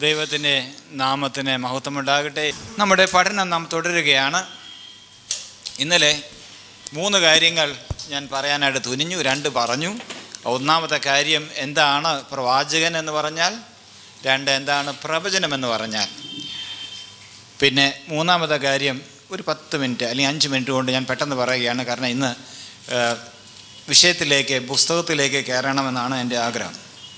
ദൈവത്തിൻ്റെ നാമത്തിന് മഹത്വമുണ്ടാകട്ടെ നമ്മുടെ പഠനം നാം തുടരുകയാണ് ഇന്നലെ മൂന്ന് കാര്യങ്ങൾ ഞാൻ പറയാനായിട്ട് തുനിഞ്ഞു രണ്ട് പറഞ്ഞു ഒന്നാമത്തെ കാര്യം എന്താണ് പ്രവാചകൻ എന്ന് പറഞ്ഞാൽ രണ്ട് എന്താണ് പ്രവചനം എന്ന് പറഞ്ഞാൽ പിന്നെ മൂന്നാമത്തെ കാര്യം ഒരു പത്ത് മിനിറ്റ് അല്ലെങ്കിൽ അഞ്ച് മിനിറ്റ് കൊണ്ട് ഞാൻ പെട്ടെന്ന് പറയുകയാണ് കാരണം ഇന്ന് ഏഹ്, വിഷയത്തിലേക്ക് പുസ്തകത്തിലേക്ക് കയറണമെന്നാണ് എൻ്റെ ആഗ്രഹം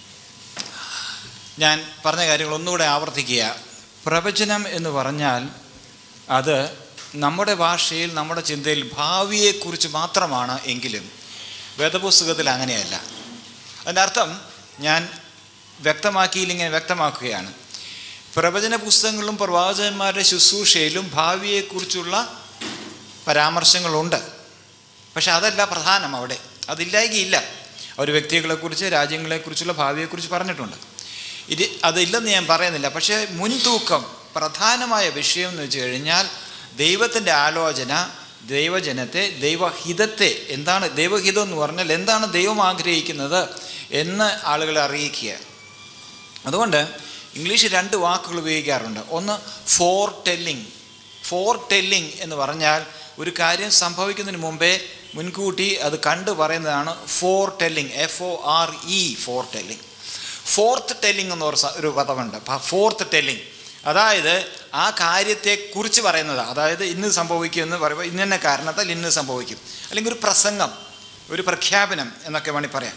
ഞാൻ പറഞ്ഞ കാര്യങ്ങൾ ഒന്നുകൂടെ ആവർത്തിക്കുക പ്രവചനം എന്ന് പറഞ്ഞാൽ അത് നമ്മുടെ ഭാഷയിൽ നമ്മുടെ ചിന്തയിൽ ഭാവിയെക്കുറിച്ച് മാത്രമാണ് എങ്കിലും വേദപുസ്തകത്തിൽ അങ്ങനെയല്ല അതിൻ്റെ അർത്ഥം ഞാൻ വ്യക്തമാക്കിയില്ലെങ്കിൽ വ്യക്തമാക്കുകയാണ് പ്രവചന പുസ്തകങ്ങളിലും പ്രവാചകന്മാരുടെ ശുശ്രൂഷയിലും ഭാവിയെക്കുറിച്ചുള്ള പരാമർശങ്ങളുണ്ട് പക്ഷെ അതല്ല പ്രധാനം അവിടെ അതില്ലായികയില്ല അവർ വ്യക്തികളെക്കുറിച്ച് രാജ്യങ്ങളെക്കുറിച്ചുള്ള ഭാവിയെക്കുറിച്ച് പറഞ്ഞിട്ടുണ്ട് ഇത് അതില്ലെന്ന് ഞാൻ പറയുന്നില്ല പക്ഷേ മുൻതൂക്കം പ്രധാനമായ വിഷയം എന്ന് വെച്ച് കഴിഞ്ഞാൽ ദൈവത്തിൻ്റെ ആലോചന ദൈവജനത്തെ ദൈവഹിതത്തെ എന്താണ് ദൈവഹിതം എന്ന് പറഞ്ഞാൽ എന്താണ് ദൈവം ആഗ്രഹിക്കുന്നത് എന്ന് ആളുകളെ അറിയിക്കുക അതുകൊണ്ട് ഇംഗ്ലീഷിൽ രണ്ട് വാക്കുകൾ ഉപയോഗിക്കാറുണ്ട് ഒന്ന് ഫോർ ടെല്ലിംഗ് ഫോർ ടെല്ലിംഗ് എന്ന് പറഞ്ഞാൽ ഒരു കാര്യം സംഭവിക്കുന്നതിന് മുമ്പേ മുൻകൂട്ടി അത് കണ്ടു പറയുന്നതാണ് foretelling F O R E foretelling forth telling എന്ന് പറഞ്ഞ ഒരു പദമുണ്ട് ഫോർത്ത് ടെല്ലിംഗ് അതായത് ആ കാര്യത്തെ കുറിച്ച് പറയുന്നത് അതായത് ഇന്ന് സംഭവിക്കും എന്ന് പറയുമ്പോൾ ഇന്ന കാരണത്താൽ ഇന്ന് സംഭവിക്കും അല്ലെങ്കിൽ ഒരു പ്രസംഗം ഒരു പ്രഖ്യാപനം എന്നൊക്കെ വേണമെങ്കിൽ പറയാം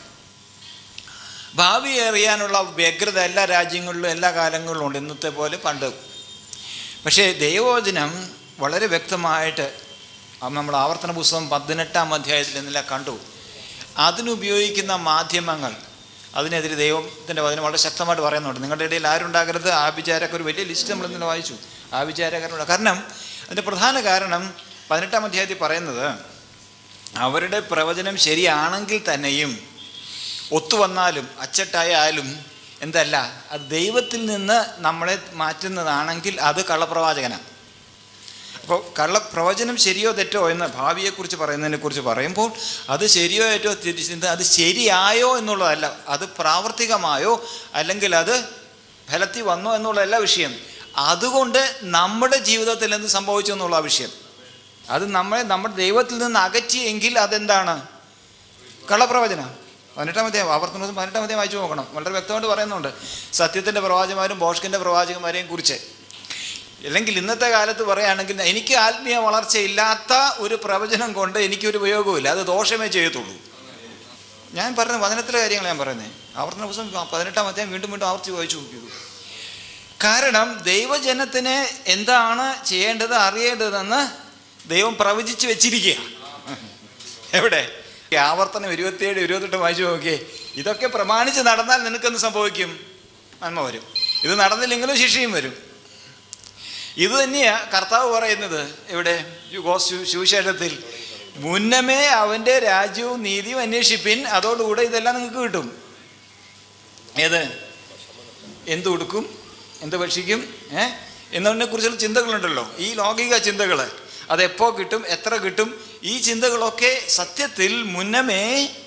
ഭാവി അറിയാനുള്ള വ്യഗ്രത എല്ലാ രാജ്യങ്ങളിലും എല്ലാ കാലങ്ങളിലും ഉണ്ട് ഇന്നത്തെ പോലെ പണ്ട് പക്ഷേ ദൈവവചനം വളരെ വ്യക്തമായിട്ട് അത് നമ്മൾ ആവർത്തന പുസ്തകം പതിനെട്ടാം അധ്യായത്തിൽ ഇന്നെല്ലാം കണ്ടു അതിനുപയോഗിക്കുന്ന മാധ്യമങ്ങൾ അതിനെതിരെ ദൈവത്തിൻ്റെ വചനം വളരെ ശക്തമായിട്ട് പറയുന്നുണ്ട് നിങ്ങളുടെ ഇടയിൽ ആരുണ്ടാകരുത് ആഭിചാരൊക്കെ ഒരു വലിയ ലിസ്റ്റ് നമ്മൾ ഇന്നലെ വായിച്ചു ആഭിചാരക്കാരുണ്ട് കാരണം അതിൻ്റെ പ്രധാന കാരണം പതിനെട്ടാം അധ്യായത്തിൽ പറയുന്നത് അവരുടെ പ്രവചനം ശരിയാണെങ്കിൽ തന്നെയും ഒത്തുവന്നാലും അച്ചട്ടായാലും എന്തല്ല അത് ദൈവത്തിൽ നിന്ന് നമ്മളെ മാറ്റുന്നതാണെങ്കിൽ അത് കള്ളപ്രവാചകനാണ് അപ്പോൾ കള്ളപ്രവചനം ശരിയോ തെറ്റോ എന്ന് ഭാവിയെക്കുറിച്ച് പറയുന്നതിനെ കുറിച്ച് പറയുമ്പോൾ അത് ശരിയോ തെറ്റോ തിരിച്ചിട്ട് അത് ശരിയായോ എന്നുള്ളതല്ല അത് പ്രാവർത്തികമായോ അല്ലെങ്കിൽ അത് ഫലത്തിൽ വന്നോ എന്നുള്ളതല്ല വിഷയം അതുകൊണ്ട് നമ്മുടെ ജീവിതത്തിൽ എന്ത് സംഭവിച്ചു എന്നുള്ള വിഷയം അത് നമ്മളെ നമ്മുടെ ദൈവത്തിൽ നിന്ന് അകറ്റിയെങ്കിൽ അതെന്താണ് കള്ളപ്രവചനം പതിനെട്ടാമത്തെ ആവർത്തന പതിനെട്ടാമത്തെ വായിച്ചു നോക്കണം വളരെ വ്യക്തമായിട്ട് പറയുന്നുണ്ട് സത്യത്തിൻ്റെ പ്രവാചകന്മാരും ബോഷ്കിൻ്റെ പ്രവാചകന്മാരെയും കുറിച്ച് അല്ലെങ്കിൽ ഇന്നത്തെ കാലത്ത് പറയുകയാണെങ്കിൽ എനിക്ക് ആത്മീയ വളർച്ചയില്ലാത്ത ഒരു പ്രവചനം കൊണ്ട് എനിക്കൊരു ഉപയോഗവുമില്ല അത് ദോഷമേ ചെയ്യത്തുള്ളൂ ഞാൻ പറഞ്ഞ വചനത്തിലെ കാര്യങ്ങൾ ഞാൻ പറയുന്നത് ആവർത്തന പുസ്തകം പതിനെട്ടാമത്തെ വീണ്ടും വീണ്ടും ആവർത്തി വായിച്ചു നോക്കിയത് കാരണം ദൈവജനത്തിന് എന്താണ് ചെയ്യേണ്ടത് അറിയേണ്ടതെന്ന് ദൈവം പ്രവചിച്ച് വെച്ചിരിക്കുക എവിടെ ഈ ആവർത്തനം ഇരുപത്തിയേഴ് ഇരുപത്തെട്ട് വായിച്ചു നോക്കിയേ ഇതൊക്കെ പ്രമാണിച്ച് നടന്നാൽ നിനക്കെന്ത് സംഭവിക്കും നന്മ വരും ഇത് നടന്നില്ലെങ്കിലും ശിക്ഷയും വരും ഇത് തന്നെയാ കർത്താവ് പറയുന്നത് ഇവിടെ സുവിശേഷത്തിൽ മുന്നമേ അവൻ്റെ രാജ്യവും നീതിയും അന്വേഷിപ്പിൻ അതോടുകൂടെ ഇതെല്ലാം നിങ്ങൾക്ക് കിട്ടും ഏത് എന്ത് കൊടുക്കും എന്ത് ഭക്ഷിക്കും ഏ എന്നതിനെ കുറിച്ചുള്ള ചിന്തകളുണ്ടല്ലോ ഈ ലൗകിക ചിന്തകൾ അതെപ്പോ കിട്ടും എത്ര കിട്ടും ഈ ചിന്തകളൊക്കെ സത്യത്തിൽ മുന്നമേ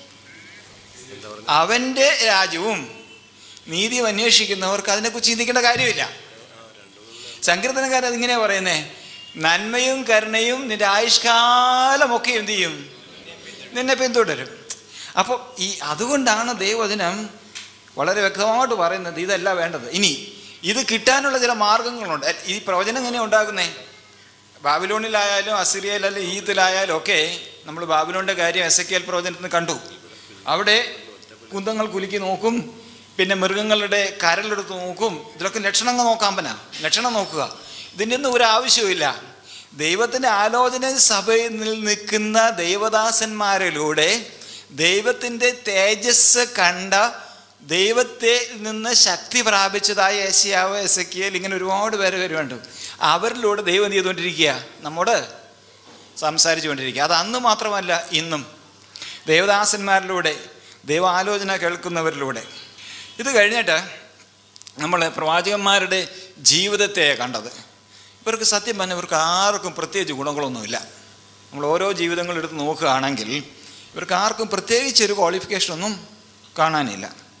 അവൻ്റെ രാജ്യവും നീതിയും അന്വേഷിക്കുന്നവർക്ക് അതിനെക്കുറിച്ച് ചിന്തിക്കേണ്ട കാര്യമില്ല സങ്കീർത്തനക്കാരൻ അതിങ്ങനെയാ പറയുന്നേ നന്മയും കരുണയും നിന്റെ ആയുഷ്കാലമൊക്കെ എന്ത് ചെയ്യും നിന്നെ പിന്തുടരും അപ്പോൾ ഈ അതുകൊണ്ടാണ് ദൈവവചനം വളരെ വ്യക്തമായിട്ട് പറയുന്നത് ഇതല്ല വേണ്ടത് ഇനി ഇത് കിട്ടാനുള്ള ചില മാർഗങ്ങളുണ്ട് ഈ പ്രവചനം എങ്ങനെ ഉണ്ടാകുന്നേ ബാബിലോണിലായാലും അസിറിയയിലായാലും ഈത്തിലായാലും ഒക്കെ നമ്മൾ ബാബിലോണിൻ്റെ കാര്യം എസ് എ പ്രവചനത്തിൽ നിന്ന് കണ്ടു അവിടെ കുന്തങ്ങൾ കുലുക്കി നോക്കും പിന്നെ മൃഗങ്ങളുടെ കരലെടുത്ത് നോക്കും ഇതിലൊക്കെ ലക്ഷണങ്ങൾ നോക്കാൻ പന ലക്ഷണം നോക്കുക ഇതിൻ്റെ ഒന്നും ഒരു ആവശ്യമില്ല ദൈവത്തിൻ്റെ ആലോചന സഭയിൽ നിൽക്കുന്ന ദൈവദാസന്മാരിലൂടെ ദൈവത്തിൻ്റെ തേജസ് കണ്ട ദൈവത്തെ നിന്ന് ശക്തി പ്രാപിച്ചതായ ഏഷ്യാവ് എസ് ഇങ്ങനെ ഒരുപാട് പേര് വരുന്നുണ്ട് അവരിലൂടെ ദൈവം എന്ത് ചെയ്തുകൊണ്ടിരിക്കുക നമ്മോട് സംസാരിച്ചു കൊണ്ടിരിക്കുക അത് അന്ന് മാത്രമല്ല ഇന്നും ദേവദാസന്മാരിലൂടെ ദൈവാലോചന കേൾക്കുന്നവരിലൂടെ ഇത് കഴിഞ്ഞിട്ട് നമ്മൾ പ്രവാചകന്മാരുടെ ജീവിതത്തെ കണ്ടത് ഇവർക്ക് സത്യം പറഞ്ഞാൽ ഇവർക്ക് ആർക്കും പ്രത്യേകിച്ച് ഗുണങ്ങളൊന്നുമില്ല നമ്മൾ ഓരോ ജീവിതങ്ങൾ എടുത്ത് നോക്കുകയാണെങ്കിൽ ഇവർക്ക് ആർക്കും പ്രത്യേകിച്ച് ഒരു ക്വാളിഫിക്കേഷൻ ഒന്നും കാണാനില്ല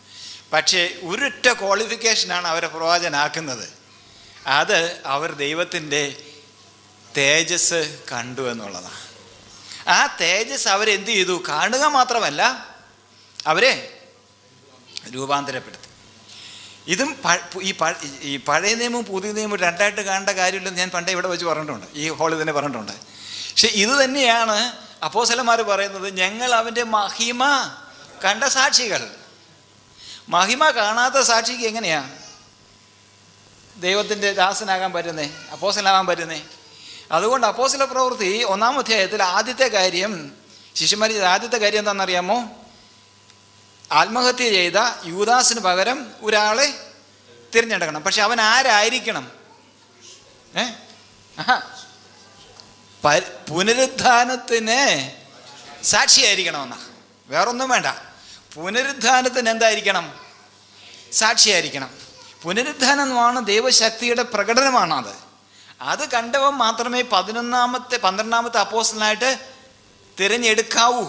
പക്ഷേ ഒരൊറ്റ ക്വാളിഫിക്കേഷനാണ് അവരെ പ്രവാചകനാക്കുന്നത് അത് അവർ ദൈവത്തിൻ്റെ തേജസ് കണ്ടു എന്നുള്ളതാണ് ആ തേജസ് അവരെന്ത് ചെയ്തു കാണുക മാത്രമല്ല അവരെ രൂപാന്തരപ്പെടുത്തി ഇതും പ- ഈ പ- ഈ പഴയ നിയമവും പുതിയ നിയമവും രണ്ടായിട്ട് കാണേണ്ട കാര്യമില്ലെന്ന് ഞാൻ പണ്ടേ ഇവിടെ വെച്ച് പറഞ്ഞിട്ടുണ്ട് ഈ ഹോളിൽ തന്നെ പറഞ്ഞിട്ടുണ്ട് പക്ഷെ ഇത് തന്നെയാണ് അപ്പോസലന്മാർ പറയുന്നത് ഞങ്ങൾ അവൻ്റെ മഹിമ കണ്ട സാക്ഷികൾ മഹിമ കാണാത്ത സാക്ഷിക്ക് എങ്ങനെയാ ദൈവത്തിൻ്റെ ദാസനാകാൻ പറ്റുന്നേ അപ്പോസലാകാൻ പറ്റുന്നേ അതുകൊണ്ട് അപ്പോസല പ്രവൃത്തി ഒന്നാം അധ്യായത്തിൽ ആദ്യത്തെ കാര്യം ശിശുമാരി ചെയ്ത ആദ്യത്തെ കാര്യം എന്താണെന്നറിയാമോ ആത്മഹത്യ ചെയ്ത യൂദാസിന് പകരം ഒരാളെ തിരഞ്ഞെടുക്കണം പക്ഷെ അവൻ ആരായിരിക്കണം ഏ ആഹാ. പ- പുനരുത്ഥാനത്തിന് സാക്ഷിയായിരിക്കണമെന്നാ വേറൊന്നും വേണ്ട പുനരുത്ഥാനത്തിന് എന്തായിരിക്കണം സാക്ഷിയായിരിക്കണം പുനരുത്ഥാനമാണ് ദൈവശക്തിയുടെ പ്രകടനമാണ് അത് അത് കണ്ടവൻ മാത്രമേ പതിനൊന്നാമത്തെ പന്ത്രണ്ടാമത്തെ അപ്പോസ്റ്റലായിട്ട് തിരഞ്ഞെടുക്കാവൂ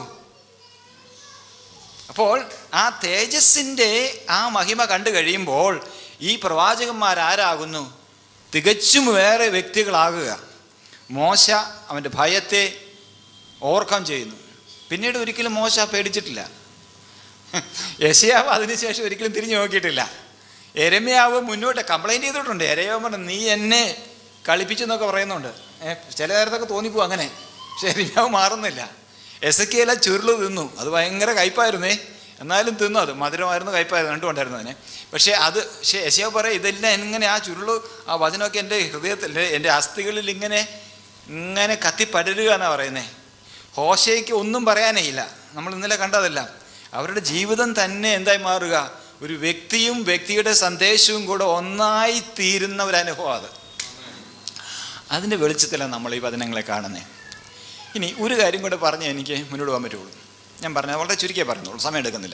അപ്പോൾ ആ തേജസ്സിൻ്റെ ആ മഹിമ കണ്ടു കഴിയുമ്പോൾ ഈ പ്രവാചകന്മാർ ആരാകുന്നു തികച്ചും വേറെ വ്യക്തികളാകുക മോശ അവൻ്റെ ഭയത്തെ ഓവർകം ചെയ്യുന്നു പിന്നീട് ഒരിക്കലും മോശ പേടിച്ചിട്ടില്ല യശയാവ് അതിനുശേഷം ഒരിക്കലും തിരിഞ്ഞു നോക്കിയിട്ടില്ല എരമ്യാവ് മുന്നോട്ട് കംപ്ലൈൻറ്റ് ചെയ്തിട്ടുണ്ട് എരയാവ് പറഞ്ഞു നീ എന്നെ കളിപ്പിച്ചെന്നൊക്കെ പറയുന്നുണ്ട് ഏ, ചില നേരത്തൊക്കെ തോന്നിപ്പോ അങ്ങനെ പക്ഷെ എരമ്യാവ് മാറുന്നില്ല എസക്കിയല ചുരുള് തിന്നു അത് ഭയങ്കര കയ്പായിരുന്നേ എന്നാലും തിന്നു അത് മധുരമായിരുന്നു കയ്പായിരുന്നു രണ്ടും ഉണ്ടായിരുന്നു അതിനെ പക്ഷേ അത് പക്ഷേ യശയാവ് പറയാം ഇതെല്ലാം എങ്ങനെ ആ ചുരുള് ആ വചനമൊക്കെ എൻ്റെ ഹൃദയത്തിൽ എൻ്റെ അസ്ഥികളിൽ ഇങ്ങനെ ഇങ്ങനെ കത്തിപ്പടരുക എന്നാണ് പറയുന്നത് ഹോശയ്ക്ക് ഒന്നും പറയാനേ ഇല്ല നമ്മൾ ഇന്നലെ കണ്ടതല്ല അവരുടെ ജീവിതം തന്നെ എന്തായി മാറുക ഒരു വ്യക്തിയും വ്യക്തിയുടെ സന്ദേശവും കൂടെ ഒന്നായി തീരുന്ന ഒരു അനുഭവം അത് അതിൻ്റെ വെളിച്ചത്തിലാണ് നമ്മൾ ഈ വചനങ്ങളെ കാണുന്നത് ഇനി ഒരു കാര്യം കൂടെ പറഞ്ഞ് എനിക്ക് മുന്നോട്ട് പോകാൻ പറ്റുള്ളൂ ഞാൻ പറഞ്ഞത് വളരെ ചുരുക്കിയേ പറയുന്നുള്ളൂ സമയം എടുക്കുന്നില്ല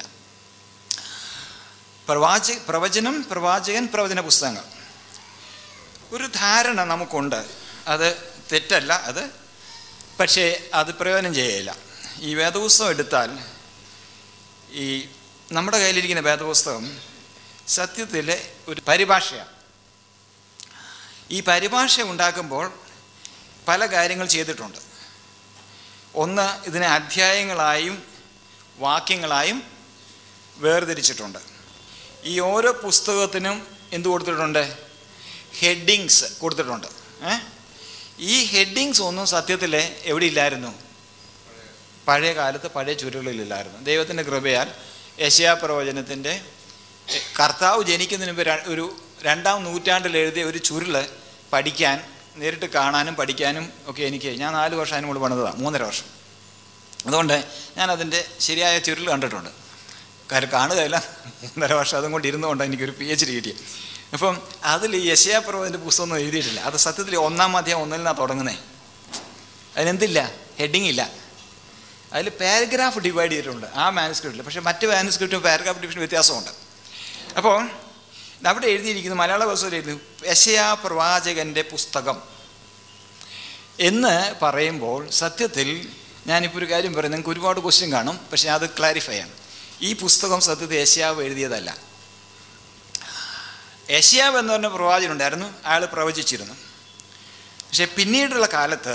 പ്രവാച പ്രവചനം പ്രവാചകൻ പ്രവചന പുസ്തകങ്ങൾ ഒരു ധാരണ നമുക്കുണ്ട് അത് തെറ്റല്ല അത് പക്ഷേ അത് പ്രയോജനം ചെയ്യില്ല ഈ വേദപുസ്തകം എടുത്താൽ ഈ നമ്മുടെ കയ്യിലിരിക്കുന്ന വേദപുസ്തകം സത്യത്തിലെ ഒരു പരിഭാഷയാണ് ഈ പരിഭാഷ ഉണ്ടാക്കുമ്പോൾ പല കാര്യങ്ങൾ ചെയ്തിട്ടുണ്ട് ഒന്ന് ഇതിനെ അധ്യായങ്ങളായും വാക്യങ്ങളായും വേർതിരിച്ചിട്ടുണ്ട് ഈ ഓരോ പുസ്തകത്തിനും എന്ത് കൊടുത്തിട്ടുണ്ട് ഹെഡിങ്സ് കൊടുത്തിട്ടുണ്ട് ഏ ഈ ഹെഡിങ്സ് ഒന്നും സത്യത്തിൽ എവിടെ ഇല്ലായിരുന്നു പഴയ കാലത്ത് പഴയ ചുരുളിലില്ലായിരുന്നു ദൈവത്തിൻ്റെ കൃപയാൽ യശയാ പ്രവചനത്തിൻ്റെ എ, കർത്താവ് ജനിക്കുന്നതിന് മുമ്പ് ര- ഒരു രണ്ടാം നൂറ്റാണ്ടിൽ എഴുതിയ ഒരു ചുരുള് പഠിക്കാൻ നേരിട്ട് കാണാനും പഠിക്കാനും ഒക്കെ എനിക്ക് ഞാൻ നാല് വർഷം അതിന് മുകളിൽ പണിതതാണ് മൂന്നര വർഷം അതുകൊണ്ട് ഞാൻ അതിൻ്റെ ശരിയായ ചുരുൾ കണ്ടിട്ടുണ്ട് കാര്യം കാണുകയല്ല മൂന്നര വർഷം അതും കൊണ്ട് ഇരുന്നുകൊണ്ട് എനിക്കൊരു പി എച്ച് ഡി കിട്ടി അപ്പം അതിൽ ഈ യശയാ പ്രവചൻ്റെ പുസ്തകമൊന്നും എഴുതിയിട്ടില്ല അത് സത്യത്തിൽ ഒന്നാം അധ്യായം ഒന്നിൽ നിന്നാണ് തുടങ്ങുന്നത് അതിനെന്തില്ല ഹെഡിങ് ഇല്ല അതിൽ പാരഗ്രാഫ് ഡിവൈഡ് ചെയ്തിട്ടുണ്ട് ആ മാനുസ്ക്രിപ്റ്റിൽ പക്ഷേ മറ്റ് മാനുസ്ക്രിപ്റ്റും പാരഗ്രാഫ് ഡിവിഷൻ വ്യത്യാസമുണ്ട് അപ്പോൾ അവിടെ എഴുതിയിരിക്കുന്നു മലയാള ഭാഷയിൽ എഴുതി യശയാ പ്രവാചകൻ്റെ പുസ്തകം എന്ന് പറയുമ്പോൾ സത്യത്തിൽ ഞാനിപ്പോൾ ഒരു കാര്യം പറയും നിങ്ങൾക്ക് ഒരുപാട് ക്വസ്റ്റ്യൻ കാണും പക്ഷേ അത് ക്ലാരിഫൈ ആണ് ഈ പുസ്തകം സത്യത്തിൽ യശയാവ് എഴുതിയതല്ല യശയാവ് എന്ന് പറഞ്ഞ പ്രവാചകൻ ഉണ്ടായിരുന്നു അയാൾ പ്രവചിച്ചിരുന്നു പക്ഷെ പിന്നീടുള്ള കാലത്ത്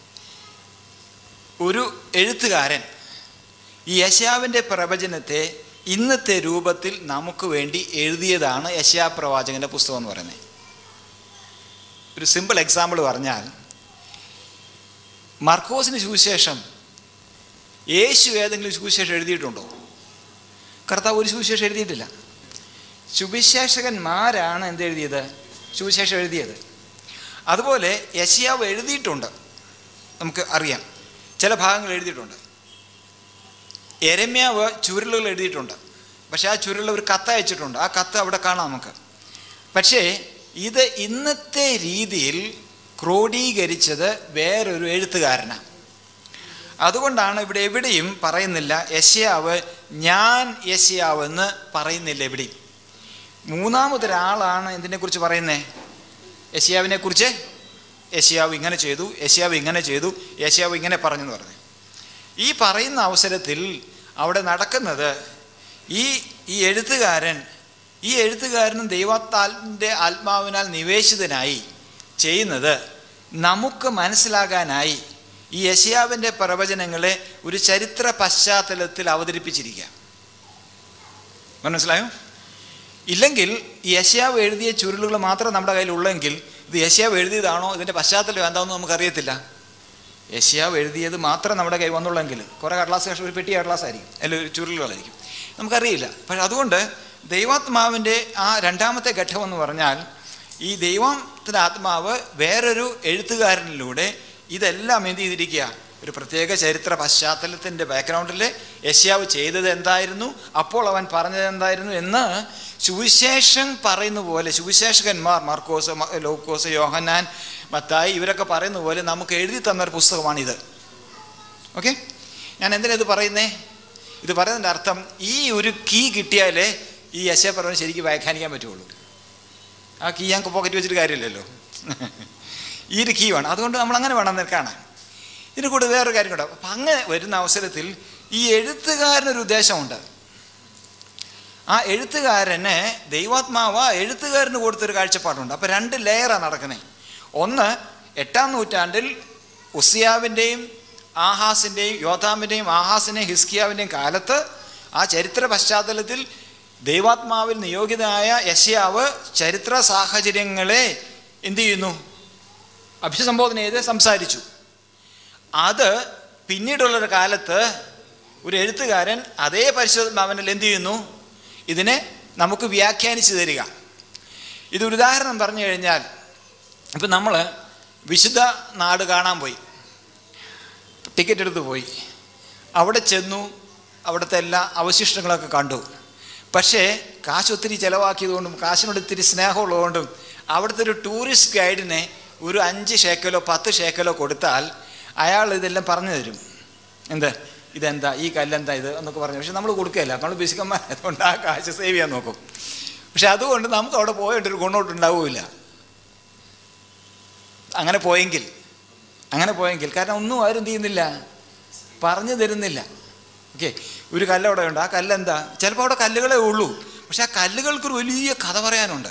ഒരു എഴുത്തുകാരൻ ഈ യശയാവിൻ്റെ പ്രവചനത്തെ ഇന്നത്തെ രൂപത്തിൽ നമുക്ക് വേണ്ടി എഴുതിയതാണ് യശയാ പ്രവാചകൻ്റെ പുസ്തകം എന്ന് പറയുന്നത് ഒരു സിമ്പിൾ എക്സാമ്പിൾ പറഞ്ഞാൽ മർക്കോസിന് സുവിശേഷം യേശു ഏതെങ്കിലും സുവിശേഷം എഴുതിയിട്ടുണ്ടോ കർത്താവ് ഒരു സുവിശേഷം എഴുതിയിട്ടില്ല സുവിശേഷകന്മാരാണ് എന്തെഴുതിയത് സുവിശേഷം എഴുതിയത് അതുപോലെ യശയാവ് എഴുതിയിട്ടുണ്ട് നമുക്ക് അറിയാം ചില ഭാഗങ്ങൾ എഴുതിയിട്ടുണ്ട് എരമ്യാവ് ചുരുളുകൾ എഴുതിയിട്ടുണ്ട് പക്ഷെ ആ ചുരുൾ ഒരു കത്ത് അയച്ചിട്ടുണ്ട് ആ കത്ത് അവിടെ കാണാം നമുക്ക് പക്ഷേ ഇത് ഇന്നത്തെ രീതിയിൽ ക്രോഡീകരിച്ചത് വേറൊരു എഴുത്തുകാരനാണ് അതുകൊണ്ടാണ് ഇവിടെ എവിടെയും പറയുന്നില്ല യശയാവ് ഞാൻ യശയാവ് എന്ന് പറയുന്നില്ല എവിടെയും മൂന്നാമതൊരാളാണ് ഇതിനെക്കുറിച്ച് പറയുന്നത് യശയാവിനെ കുറിച്ച് യശയാവ് ഇങ്ങനെ ചെയ്തു യശയാവ് ഇങ്ങനെ ചെയ്തു യശയാവ് ഇങ്ങനെ പറഞ്ഞു എന്ന് പറഞ്ഞു ഈ പറയുന്ന അവസരത്തിൽ അവിടെ നടക്കുന്നത് ഈ ഈ എഴുത്തുകാരൻ ഈ എഴുത്തുകാരനും ദൈവത്താലിൻ്റെ ആത്മാവിനാൽ നിവേശിതനായി ചെയ്യുന്നത് നമുക്ക് മനസ്സിലാകാനായി ഈ യശയാവിൻ്റെ പ്രവചനങ്ങളെ ഒരു ചരിത്ര പശ്ചാത്തലത്തിൽ അവതരിപ്പിച്ചിരിക്കുക മനസ്സിലായോ ഇല്ലെങ്കിൽ ഈ യശയാവ് എഴുതിയ ചുരുളുകൾ മാത്രം നമ്മുടെ കയ്യിൽ ഉള്ളെങ്കിൽ ഇത് യശയാവ് എഴുതിയതാണോ ഇതിൻ്റെ പശ്ചാത്തലം എന്താണെന്ന് നമുക്കറിയത്തില്ല യശയാവ് എഴുതിയത് മാത്രം നമ്മുടെ കൈ വന്നുള്ളെങ്കിൽ കുറേ കടലാസ് കഷ്ണം ഒരു പെട്ടി കടലാസ് ആയിരിക്കും അല്ലെങ്കിൽ ഒരു ചുരുളുകളായിരിക്കും നമുക്കറിയില്ല പക്ഷെ അതുകൊണ്ട് ദൈവാത്മാവിൻ്റെ ആ രണ്ടാമത്തെ ഘട്ടം എന്ന് പറഞ്ഞാൽ ഈ ദൈവത്തിൻ്റെ ആത്മാവ് വേറൊരു എഴുത്തുകാരനിലൂടെ ഇതെല്ലാം എന്ത് ചെയ്തിരിക്കുക ഒരു പ്രത്യേക ചരിത്ര പശ്ചാത്തലത്തിൻ്റെ ബാക്ക്ഗ്രൗണ്ടിൽ യശ്യാവ് ചെയ്തത് എന്തായിരുന്നു അപ്പോൾ അവൻ പറഞ്ഞത് എന്തായിരുന്നു എന്ന് സുവിശേഷം പറയുന്ന പോലെ സുവിശേഷകന്മാർ മാർക്കോസ് മ- ലൂക്കോസ് യോഹന്നാൻ മത്തായി ഇവരൊക്കെ പറയുന്ന പോലെ നമുക്ക് എഴുതി തന്നൊരു പുസ്തകമാണിത് ഓക്കെ ഞാൻ എന്തിനാ ഇത് പറയുന്നേ ഇത് പറയുന്നതിൻ്റെ അർത്ഥം ഈ ഒരു കീ കിട്ടിയാലേ ഈ യശയപ്പറവന് ശരിക്കും വ്യാഖ്യാനിക്കാൻ പറ്റുള്ളൂ ആ കീ ഞങ്ങൾക്ക് പോക്കറ്റ് വെച്ചിട്ട് കാര്യമില്ലല്ലോ ഈ ഒരു കീ വേണം അതുകൊണ്ട് നമ്മൾ അങ്ങനെ വേണം എന്ന് കാണാൻ ഇതിന് കൂടെ വേറൊരു കാര്യം കൂടെ അപ്പം അങ്ങനെ വരുന്ന അവസരത്തിൽ ഈ എഴുത്തുകാരനൊരു ഉദ്ദേശമുണ്ട് ആ എഴുത്തുകാരന് ദൈവാത്മാവ് ആ എഴുത്തുകാരന് കൊടുത്തൊരു കാഴ്ചപ്പാടുണ്ട് അപ്പം രണ്ട് ലെയറാണ് നടക്കുന്നത് ഒന്ന് എട്ടാം നൂറ്റാണ്ടിൽ ഉസിയാവിൻ്റെയും ആഹാസിൻ്റെയും യോധാമിൻ്റെയും ആഹാസിൻ്റെയും ഹിസ്കിയാവിൻ്റെയും കാലത്ത് ആ ചരിത്ര പശ്ചാത്തലത്തിൽ ദൈവാത്മാവിൽ നിയോഗിതനായ യശയാവ് ചരിത്ര സാഹചര്യങ്ങളെ എന്ത് ചെയ്യുന്നു അഭിസംബോധന ചെയ്ത് സംസാരിച്ചു അത് പിന്നീടുള്ളൊരു കാലത്ത് ഒരു എഴുത്തുകാരൻ അതേ പരിശോധനാവനിൽ എന്ത് ചെയ്യുന്നു ഇതിനെ നമുക്ക് വ്യാഖ്യാനിച്ചു തരിക ഇതൊരു ഉദാഹരണം പറഞ്ഞു കഴിഞ്ഞാൽ ഇപ്പം നമ്മൾ വിശുദ്ധ നാട് കാണാൻ പോയി ടിക്കറ്റ് എടുത്ത് പോയി അവിടെ ചെന്നു അവിടുത്തെ എല്ലാ അവശിഷ്ടങ്ങളൊക്കെ കണ്ടു പക്ഷേ കാശ് ഒത്തിരി ചിലവാക്കിയതുകൊണ്ടും കാശിനോട് ഇത്തിരി സ്നേഹമുള്ളതുകൊണ്ടും അവിടുത്തെ ഒരു ടൂറിസ്റ്റ് ഗൈഡിനെ ഒരു അഞ്ച് ഷേക്കലോ പത്ത് ഷേക്കലോ കൊടുത്താൽ അയാൾ ഇതെല്ലാം പറഞ്ഞു തരും എന്ത് ഇതെന്താ ഈ കല്ലെന്താ ഇത് എന്നൊക്കെ പറഞ്ഞു പക്ഷെ നമ്മൾ കൊടുക്കുകയില്ല നമ്മൾ ബിസിക്കന്മാരായതുകൊണ്ട് ആ കാശ് സേവ് ചെയ്യാൻ നോക്കും പക്ഷെ അതുകൊണ്ട് നമുക്ക് അവിടെ പോയിട്ടൊരു ഗുണമൊട്ടുണ്ടാവില്ല അങ്ങനെ പോയെങ്കിൽ അങ്ങനെ പോയെങ്കിൽ കാരണം ഒന്നും ആരും എന്ത് ചെയ്യുന്നില്ല പറഞ്ഞു തരുന്നില്ല ഓക്കെ ഒരു കല്ല് അവിടെ ഉണ്ട് ആ കല്ലെന്താ ചിലപ്പോൾ അവിടെ കല്ലുകളേ ഉള്ളൂ പക്ഷെ ആ കല്ലുകൾക്കൊരു വലിയ കഥ പറയാനുണ്ട്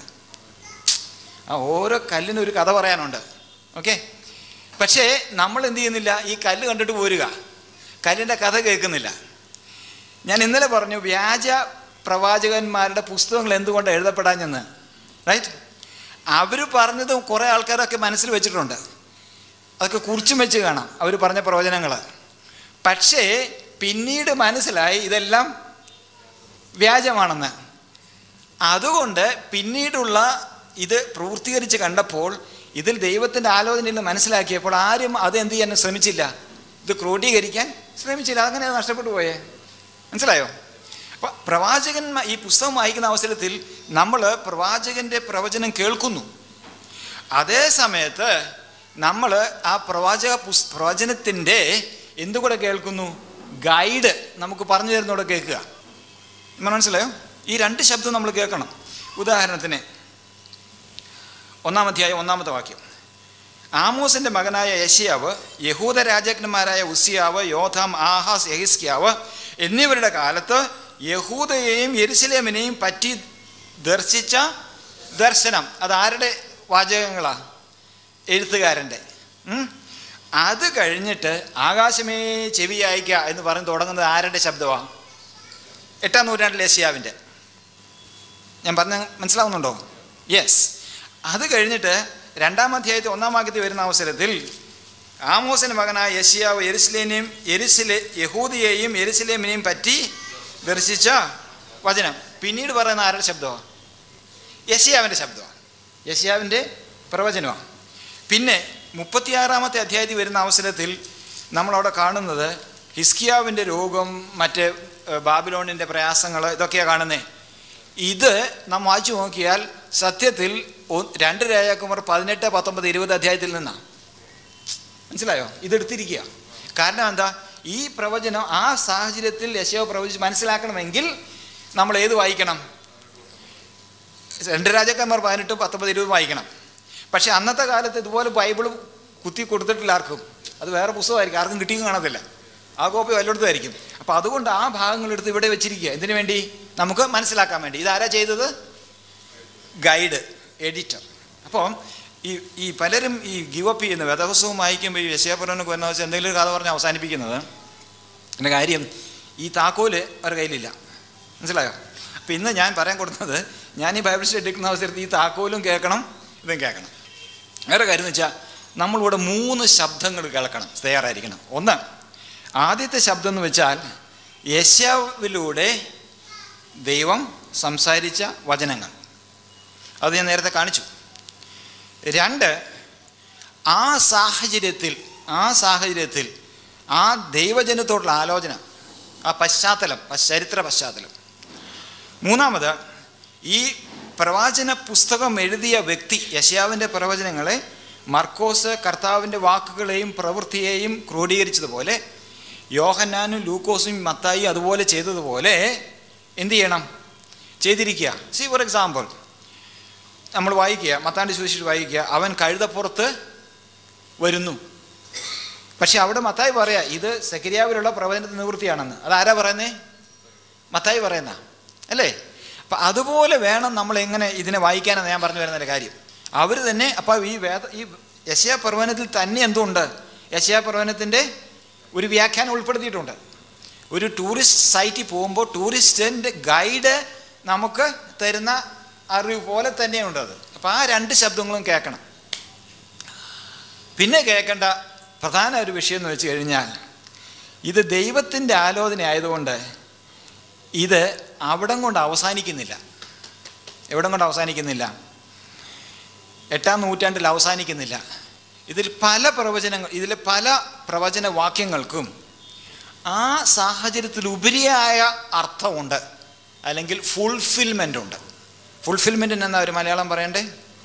ആ ഓരോ കല്ലിനും ഒരു കഥ പറയാനുണ്ട് ഓക്കെ പക്ഷേ നമ്മൾ എന്ത് ചെയ്യുന്നില്ല ഈ കല്ല് കണ്ടിട്ട് പോരുക കല്ലിൻ്റെ കഥ കേൾക്കുന്നില്ല ഞാൻ ഇന്നലെ പറഞ്ഞു വ്യാജ പ്രവാചകന്മാരുടെ പുസ്തകങ്ങൾ എന്തുകൊണ്ട് എഴുതപ്പെടാഞ്ഞെന്ന് റൈറ്റ് അവർ പറഞ്ഞത് കുറേ ആൾക്കാരൊക്കെ മനസ്സിൽ വെച്ചിട്ടുണ്ട് അതൊക്കെ കുറിച്ചും വെച്ച് കാണാം അവർ പറഞ്ഞ പ്രവചനങ്ങൾ പക്ഷേ പിന്നീട് മനസ്സിലായി ഇതെല്ലാം വ്യാജമാണെന്ന് അതുകൊണ്ട് പിന്നീടുള്ള ഇത് പൂർത്തീകരിച്ച് കണ്ടപ്പോൾ ഇതിൽ ദൈവത്തിൻ്റെ ആലോചനയിൽ മനസ്സിലാക്കിയപ്പോൾ ആരും അത് എന്ത് ചെയ്യാൻ ശ്രമിച്ചില്ല ഇത് ക്രോഡീകരിക്കാൻ ശ്രമിച്ചില്ല അങ്ങനെ അത് നഷ്ടപ്പെട്ടു പോയേ മനസ്സിലായോ അപ്പം പ്രവാചകൻ ഈ പുസ്തകം വായിക്കുന്ന അവസരത്തിൽ നമ്മൾ പ്രവാചകൻ്റെ പ്രവചനം കേൾക്കുന്നു അതേ സമയത്ത് നമ്മൾ ആ പ്രവാചക പുസ് പ്രവചനത്തിൻ്റെ എന്തുകൂടെ കേൾക്കുന്നു ഗൈഡ് നമുക്ക് പറഞ്ഞു തരുന്നൂടെ കേൾക്കുക നിങ്ങൾ മനസ്സിലായോ ഈ രണ്ട് ശബ്ദം നമ്മൾ കേൾക്കണം ഉദാഹരണത്തിന് ഒന്നാം അധ്യായം ഒന്നാമത്തെ വാക്യം ആമോസിന്റെ മകനായ യശിയാവ് യഹൂദ രാജാക്കന്മാരായ ഉസിയാവ് യോധാം ആഹാസ് യഹിസ്കിയാവ് എന്നിവരുടെ കാലത്ത് യഹൂദയെയും യെരുസലേമിനെയും പറ്റി ദർശിച്ച ദർശനം അത് ആരുടെ വാചകങ്ങളാ എഴുത്തുകാരൻ്റെ ഉം? അത് കഴിഞ്ഞിട്ട് ആകാശമേ ചെവി അയക്കുക എന്ന് പറഞ്ഞ് തുടങ്ങുന്നത് ആരുടെ ശബ്ദമാണ് എട്ടാം നൂറ്റാണ്ടിലെ യശിയാവിൻ്റെ ഞാൻ പറഞ്ഞ മനസ്സിലാവുന്നുണ്ടോ യെസ് അത് കഴിഞ്ഞിട്ട് രണ്ടാം അധ്യായത്തിൽ ഒന്നാം വാക്യത്തിൽ വരുന്ന അവസരത്തിൽ ആമോസിന്റെ മകനായ യശിയാവ് എരുസലേനെയും എരുസലെ യഹൂദിയെയും എരുസലേമിനെയും പറ്റി ദർശിച്ച വചനം പിന്നീട് പറയുന്ന ആരുടെ ശബ്ദമാണ് യശിയാവിൻ്റെ ശബ്ദമാണ് യശിയാവിൻ്റെ പ്രവചനമാണ് പിന്നെ മുപ്പത്തിയാറാമത്തെ അധ്യായത്തിൽ വരുന്ന അവസരത്തിൽ നമ്മളവിടെ കാണുന്നത് ഹിസ്കിയാവിൻ്റെ രോഗം മറ്റ് ഏഹ്, ബാബിലോണിൻ്റെ പ്രയാസങ്ങൾ ഇതൊക്കെയാണ് കാണുന്നത് ഇത് നാം വായിച്ചു നോക്കിയാൽ സത്യത്തിൽ ഒ- രണ്ട് രാജാക്കുമാർ പതിനെട്ട് പത്തൊമ്പത് ഇരുപത് അധ്യായത്തിൽ നിന്നാണ് മനസ്സിലായോ ഇതെടുത്തിരിക്കുക കാരണം എന്താ ഈ പ്രവചനം ആ സാഹചര്യത്തിൽ യശോ പ്രവചിച്ച് മനസ്സിലാക്കണമെങ്കിൽ നമ്മൾ ഏത് വായിക്കണം രണ്ട് രാജാക്കന്മാർ പതിനെട്ടും പത്തൊമ്പത് ഇരുപതും വായിക്കണം പക്ഷെ അന്നത്തെ കാലത്ത് ഇതുപോലെ ബൈബിൾ കുത്തി കൊടുത്തിട്ടില്ല ആർക്കും അത് വേറെ പുസ്തകമായിരിക്കും ആർക്കും കിട്ടിയും കാണത്തില്ല ആ കോപ്പി വല്ലയിടത്തുമായിരിക്കും അപ്പോൾ അതുകൊണ്ട് ആ ഭാഗങ്ങൾ എടുത്ത് ഇവിടെ വെച്ചിരിക്കുക എന്തിനു വേണ്ടി നമുക്ക് മനസ്സിലാക്കാൻ വേണ്ടി ഇതാരാ ചെയ്തത് ഗൈഡ് എഡിറ്റർ അപ്പോൾ ഈ ഈ പലരും ഈ ഗിവ് അപ്പ് ചെയ്യുന്ന വേദപുസ്തകം വായിക്കുമ്പോൾ ഈ യശയാപുരനൊക്കെ വരുന്ന വെച്ചാൽ എന്തെങ്കിലും ഒരു കഥ പറഞ്ഞ് അവസാനിപ്പിക്കുന്നത് എൻ്റെ കാര്യം ഈ താക്കോല് അവരുടെ കയ്യിലില്ല മനസ്സിലായോ അപ്പോൾ ഇന്ന് ഞാൻ പറയാൻ കൊടുക്കുന്നത് ഞാൻ ഈ ബൈബിൾ സ്റ്റഡി എടുക്കുന്ന അവസരത്തിൽ ഈ താക്കോലും കേൾക്കണം ഇതും കേൾക്കണം വേറെ കാര്യം എന്ന് വെച്ചാൽ നമ്മളിവിടെ മൂന്ന് ശബ്ദങ്ങൾ കേൾക്കണം തയ്യാറായിരിക്കണം ഒന്ന് ആദ്യത്തെ ശബ്ദം എന്ന് വെച്ചാൽ യശാവിലൂടെ ദൈവം സംസാരിച്ച വചനങ്ങൾ അത് ഞാൻ നേരത്തെ കാണിച്ചു രണ്ട് ആ സാഹചര്യത്തിൽ ആ സാഹചര്യത്തിൽ ആ ദൈവജനത്തോടുള്ള ആലോചന ആ പശ്ചാത്തലം പശ്ച- ചരിത്ര പശ്ചാത്തലം മൂന്നാമത് ഈ പ്രവാചന പുസ്തകം എഴുതിയ വ്യക്തി യശയാവിൻ്റെ പ്രവചനങ്ങളെ മർക്കോസ് കർത്താവിൻ്റെ വാക്കുകളെയും പ്രവൃത്തിയെയും ക്രോഡീകരിച്ചതുപോലെ യോഹന്നാനും ലൂക്കോസും മത്തായി അതുപോലെ ചെയ്തതുപോലെ എന്ത് ചെയ്യണം ചെയ്തിരിക്കുക സി ഫോർ എക്സാമ്പിൾ നമ്മൾ വായിക്കുക മത്താണ്ടി സുവിശേഷം വായിക്കുക അവൻ കഴുതപ്പുറത്ത് വരുന്നു പക്ഷെ അവിടെ മത്തായി പറയാ ഇത് സെക്കരിയാവിലുള്ള പ്രവചനത്തിന് നിവൃത്തിയാണെന്ന് അതാരാ പറയുന്നേ മത്തായി പറയുന്ന അല്ലേ അപ്പം അതുപോലെ വേണം നമ്മൾ എങ്ങനെ ഇതിനെ വായിക്കാനെന്ന് ഞാൻ പറഞ്ഞു വരുന്നതിൻ്റെ കാര്യം അവർ തന്നെ അപ്പോൾ ഈ വേദ ഈ യശയാ പ്രവചനത്തിൽ തന്നെ എന്തുണ്ട് യശയാ പ്രവചനത്തിൻ്റെ ഒരു വ്യാഖ്യാനം ഉൾപ്പെടുത്തിയിട്ടുണ്ട് ഒരു ടൂറിസ്റ്റ് സൈറ്റിൽ പോകുമ്പോൾ ടൂറിസ്റ്റിൻ്റെ ഗൈഡ് നമുക്ക് തരുന്ന അറിവ് പോലെ തന്നെയുണ്ട് അത് അപ്പോൾ ആ രണ്ട് ശബ്ദങ്ങളും കേൾക്കണം പിന്നെ കേൾക്കേണ്ട പ്രധാന ഒരു വിഷയം എന്ന് വെച്ച് കഴിഞ്ഞാൽ ഇത് ദൈവത്തിൻ്റെ ആലോചന ആയതുകൊണ്ട് ഇത് അവിടം കൊണ്ട് അവസാനിക്കുന്നില്ല എവിടം കൊണ്ട് അവസാനിക്കുന്നില്ല എട്ടാം നൂറ്റാണ്ടിൽ അവസാനിക്കുന്നില്ല ഇതിൽ പല പ്രവചനങ്ങൾ ഇതിലെ പല പ്രവചന വാക്യങ്ങൾക്കും ആ സാഹചര്യത്തിൽ ഉപരിയായ അർത്ഥമുണ്ട് അല്ലെങ്കിൽ ഫുൾഫിൽമെൻ്റ് ഉണ്ട് ഫുൾഫിൽമെൻറ്റിന് എന്നാ ഒരു മലയാളം പറയണ്ടേ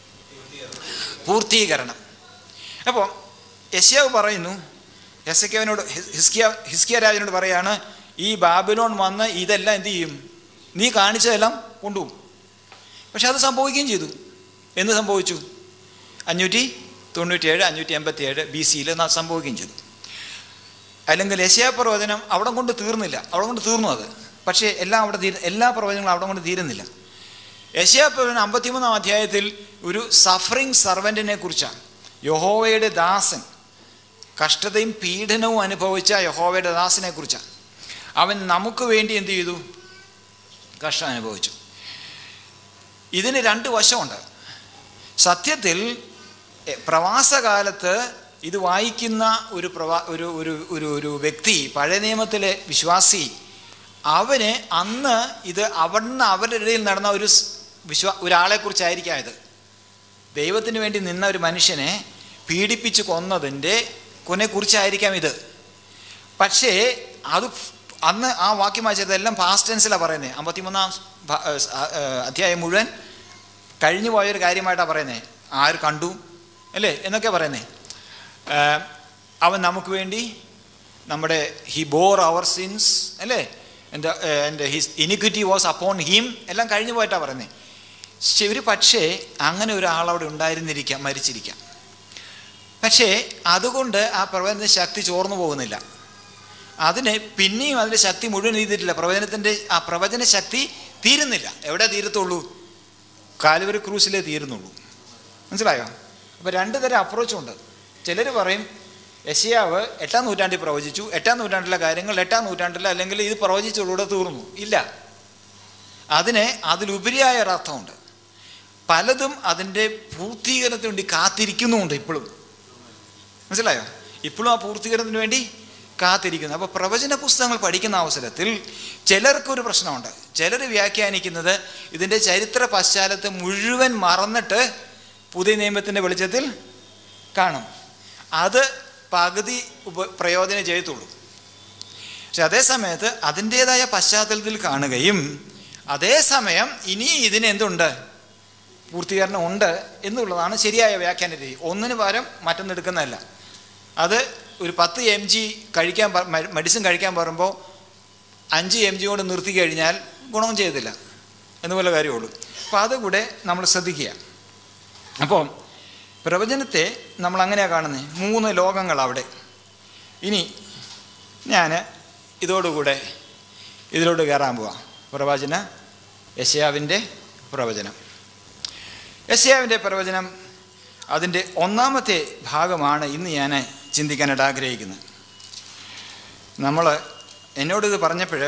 പൂർത്തീകരണം അപ്പോൾ യശ്യാവ് പറയുന്നു യസക്കവനോട് ഹിസ്കിയ ഹിസ്കിയ രാജനോട് പറയാണ് ഈ ബാബിലോൺ വന്ന് ഇതെല്ലാം എന്ത് ചെയ്യും നീ കാണിച്ചതെല്ലാം കൊണ്ടുപോകും പക്ഷെ അത് സംഭവിക്കുകയും ചെയ്തു എന്ന് സംഭവിച്ചു അഞ്ഞൂറ്റി തൊണ്ണൂറ്റിയേഴ് അഞ്ഞൂറ്റി എൺപത്തി ഏഴ് ബി സിയിൽ സംഭവിക്കുകയും ചെയ്തു അല്ലെങ്കിൽ യശയാ പ്രവചനം അവിടെ കൊണ്ട് തീർന്നില്ല അവിടെ കൊണ്ട് തീർന്നു അത് പക്ഷേ എല്ലാം അവിടെ തീര എല്ലാ പ്രവചനങ്ങളും അവിടെ കൊണ്ട് തീരുന്നില്ല യശയാ പ്രവചനം അമ്പത്തിമൂന്നാം അധ്യായത്തിൽ ഒരു സഫറിങ് സർവൻറ്റിനെ കുറിച്ചാണ് യഹോവയുടെ ദാസൻ കഷ്ടതയും പീഡനവും അനുഭവിച്ച യഹോവയുടെ ദാസനെ കുറിച്ചാണ് അവൻ നമുക്ക് വേണ്ടി എന്ത് ചെയ്തു കഷ്ടം അനുഭവിച്ചു ഇതിന് രണ്ട് വശമുണ്ട് സത്യത്തിൽ എ, പ്രവാസകാലത്ത് ഇത് വായിക്കുന്ന ഒരു പ്രവാ ഒരു ഒരു ഒരു ഒരു വ്യക്തി പഴയ നിയമത്തിലെ വിശ്വാസി അവന് അന്ന് ഇത് അവിടുന്ന് അവരുടെ ഇടയിൽ നടന്ന ഒരു സ് വിശ്വാ ഒരാളെക്കുറിച്ചായിരിക്കാം ഇത് ദൈവത്തിന് വേണ്ടി നിന്ന ഒരു മനുഷ്യനെ പീഡിപ്പിച്ച് കൊന്നതിൻ്റെ കുറിച്ചായിരിക്കാം ഇത് പക്ഷേ അത് അന്ന് ആ വാക്യം വായിച്ചതെല്ലാം പാസ്റ്റ് ടെൻസിലാണ് പറയുന്നത് അമ്പത്തിമൂന്നാം ഭ- ഏഹ് സ- ഏഹ് അധ്യായം മുഴുവൻ കഴിഞ്ഞു പോയൊരു കാര്യമായിട്ടാണ് പറയുന്നത് ആര് കണ്ടു അല്ലേ എന്നൊക്കെ പറയുന്നത് അവൻ നമുക്ക് വേണ്ടി നമ്മുടെ ഹി ബോർ അവർ സിൻസ് അല്ലേ എൻ്റെ എൻ്റെ his iniquity was upon him എല്ലാം കഴിഞ്ഞു പോയിട്ടാണ് പറയുന്നത് ശരി പക്ഷേ അങ്ങനെ ഒരാളവിടെ ഉണ്ടായിരുന്നിരിക്കാം മരിച്ചിരിക്കാം പക്ഷേ അതുകൊണ്ട് ആ പ്രവചനത്തിൻ്റെ ശക്തി ചോർന്നു പോകുന്നില്ല അതിന് പിന്നെയും അതിൻ്റെ ശക്തി മുഴുവൻ ചെയ്തിട്ടില്ല പ്രവചനത്തിൻ്റെ ആ പ്രവചന ശക്തി തീരുന്നില്ല എവിടെ തീരത്തുള്ളൂ കാലുവരി ക്രൂസിലേ തീരുന്നുള്ളൂ മനസ്സിലായോ അപ്പോൾ രണ്ട് തരം അപ്രോച്ചുണ്ട് ചിലർ പറയും യശയാവ് എട്ടാം നൂറ്റാണ്ടിൽ പ്രവചിച്ചു എട്ടാം നൂറ്റാണ്ടിലെ കാര്യങ്ങൾ എട്ടാം നൂറ്റാണ്ടിൽ അല്ലെങ്കിൽ ഇത് പ്രവചിച്ചതോടെ തീർന്നു ഇല്ല അതിന് അതിലുപരിയായ ഒരർത്ഥമുണ്ട് പലതും അതിൻ്റെ പൂർത്തീകരണത്തിന് വേണ്ടി കാത്തിരിക്കുന്നുമുണ്ട് ഇപ്പോഴും മനസ്സിലായോ ഇപ്പോഴും ആ പൂർത്തീകരണത്തിന് വേണ്ടി കാത്തിരിക്കുന്നു അപ്പോൾ പ്രവചന പുസ്തകങ്ങൾ പഠിക്കുന്ന അവസരത്തിൽ ചിലർക്കൊരു പ്രശ്നമുണ്ട് ചിലർ വ്യാഖ്യാനിക്കുന്നത് ഇതിൻ്റെ ചരിത്ര പശ്ചാത്തലത്തെ മുഴുവൻ മറന്നിട്ട് പുതിയ നിയമത്തിൻ്റെ വെളിച്ചത്തിൽ കാണും അത് പകുതി ഉപ പ്രയോജനം ചെയ്യത്തുള്ളൂ പക്ഷെ അതേ സമയത്ത് അതിൻ്റേതായ പശ്ചാത്തലത്തിൽ കാണുകയും അതേസമയം ഇനി ഇതിന് എന്തുണ്ട് പൂർത്തീകരണം ഉണ്ട് എന്നുള്ളതാണ് ശരിയായ വ്യാഖ്യാന രീതി ഒന്നിന് പകരം മറ്റൊന്നെടുക്കുന്നതല്ല അത് ഒരു പത്ത് എം ജി കഴിക്കാൻ പ- മ- മെഡിസിൻ കഴിക്കാൻ പറയുമ്പോൾ അഞ്ച് എം ജി കൊണ്ട് നിർത്തി കഴിഞ്ഞാൽ ഗുണം ചെയ്തില്ല എന്നുപോലെ കാര്യമുള്ളൂ അപ്പോൾ അതുകൂടെ നമ്മൾ ശ്രദ്ധിക്കുക അപ്പോൾ പ്രവചനത്തെ നമ്മൾ അങ്ങനെയാണ് കാണുന്നത് മൂന്ന് ലോകങ്ങൾ അവിടെ ഇനി ഞാൻ ഇതോടുകൂടെ ഇതിലോട്ട് കയറാൻ പോവാം പ്രവചന യശയാവിൻ്റെ പ്രവചനം യശയാവിൻ്റെ പ്രവചനം അതിൻ്റെ ഒന്നാമത്തെ ഭാഗമാണ് ഇന്ന് ഞാൻ ചിന്തിക്കാനായിട്ട് ആഗ്രഹിക്കുന്നത് നമ്മൾ എന്നോടിത് പറഞ്ഞപ്പോൾ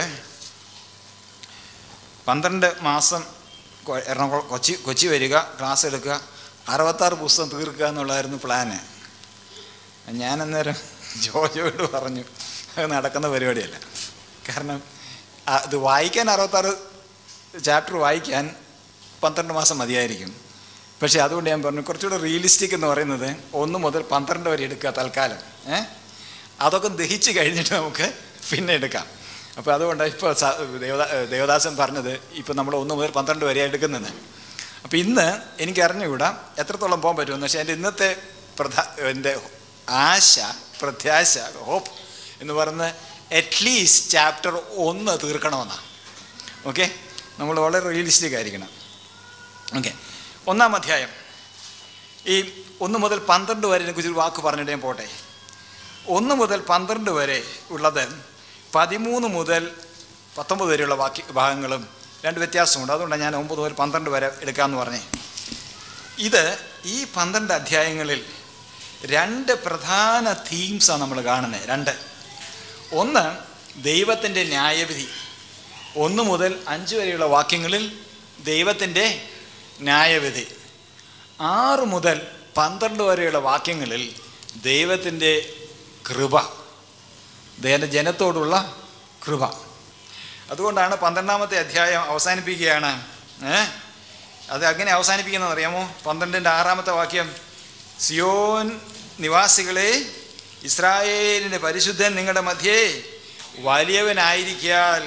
പന്ത്രണ്ട് മാസം കൊ- എറണാകുളം കൊച്ചി കൊച്ചി വരിക ക്ലാസ് എടുക്കുക അറുപത്താറ് പുസ്തകം തീർക്കുക എന്നുള്ളതായിരുന്നു പ്ലാന് ഞാൻ അന്നേരം ജോജോയോട് പറഞ്ഞു അത് നടക്കുന്ന പരിപാടിയല്ല കാരണം ആ- ഇത് വായിക്കാൻ അറുപത്താറ് ചാപ്റ്റർ വായിക്കാൻ പന്ത്രണ്ട് മാസം മതിയായിരിക്കും പക്ഷേ അതുകൊണ്ട് ഞാൻ പറഞ്ഞു കുറച്ചുകൂടെ റിയലിസ്റ്റിക് എന്ന് പറയുന്നത് ഒന്ന് മുതൽ പന്ത്രണ്ട് വരെ എടുക്കുക തൽക്കാലം ഏ അതൊക്കെ ദഹിച്ച് കഴിഞ്ഞിട്ട് നമുക്ക് പിന്നെ എടുക്കാം അപ്പോൾ അതുകൊണ്ട് ഇപ്പോൾ ദേവദാ ദേവദാസൻ പറഞ്ഞത് ഇപ്പോൾ നമ്മൾ ഒന്ന് മുതൽ പന്ത്രണ്ട് വരെ എടുക്കുന്നത് അപ്പോൾ ഇന്ന് എനിക്ക് അറിഞ്ഞുകൂടാ എത്രത്തോളം പോകാൻ പറ്റുമെന്ന് പക്ഷേ എൻ്റെ ഇന്നത്തെ പ്രധാ എൻ്റെ ആശ പ്രത്യാശ ഹോപ്പ് എന്ന് പറയുന്നത് അറ്റ്ലീസ്റ്റ് ചാപ്റ്റർ ഒന്ന് തീർക്കണമെന്നാണ് ഓക്കെ നമ്മൾ വളരെ റിയലിസ്റ്റിക് ആയിരിക്കണം ഓക്കെ ഒന്നാം അധ്യായം ഈ ഒന്ന് മുതൽ പന്ത്രണ്ട് വരെ കുറിച്ച് ഒരു വാക്ക് പറഞ്ഞിട്ട് ഞാൻ പോട്ടെ ഒന്ന് മുതൽ പന്ത്രണ്ട് വരെ ഉള്ളത് പതിമൂന്ന് മുതൽ പത്തൊമ്പത് വരെയുള്ള വാക്യ ഭാഗങ്ങളും രണ്ട് വ്യത്യാസമുണ്ട് അതുകൊണ്ടാണ് ഞാൻ ഒമ്പത് മുതൽ പന്ത്രണ്ട് വരെ എടുക്കാമെന്ന് പറഞ്ഞേ ഇത് ഈ പന്ത്രണ്ട് അധ്യായങ്ങളിൽ രണ്ട് പ്രധാന തീംസാണ് നമ്മൾ കാണുന്നത് രണ്ട് ഒന്ന് ദൈവത്തിൻ്റെ ന്യായവിധി ഒന്ന് മുതൽ അഞ്ച് വരെയുള്ള വാക്യങ്ങളിൽ ദൈവത്തിൻ്റെ ന്യായവിധി ആറ് മുതൽ പന്ത്രണ്ട് വരെയുള്ള വാക്യങ്ങളിൽ ദൈവത്തിൻ്റെ കൃപ ദൈവൻ്റെ ജനത്തോടുള്ള കൃപ അതുകൊണ്ടാണ് പന്ത്രണ്ടാമത്തെ അധ്യായം അവസാനിപ്പിക്കുകയാണ് ഏ അത് അങ്ങനെ അവസാനിപ്പിക്കുന്നത് അറിയാമോ പന്ത്രണ്ടിൻ്റെ ആറാമത്തെ വാക്യം സിയോൻ നിവാസികളെ ഇസ്രായേലിൻ്റെ പരിശുദ്ധൻ നിങ്ങളുടെ മധ്യേ വലിയവനായിരിക്കാൽ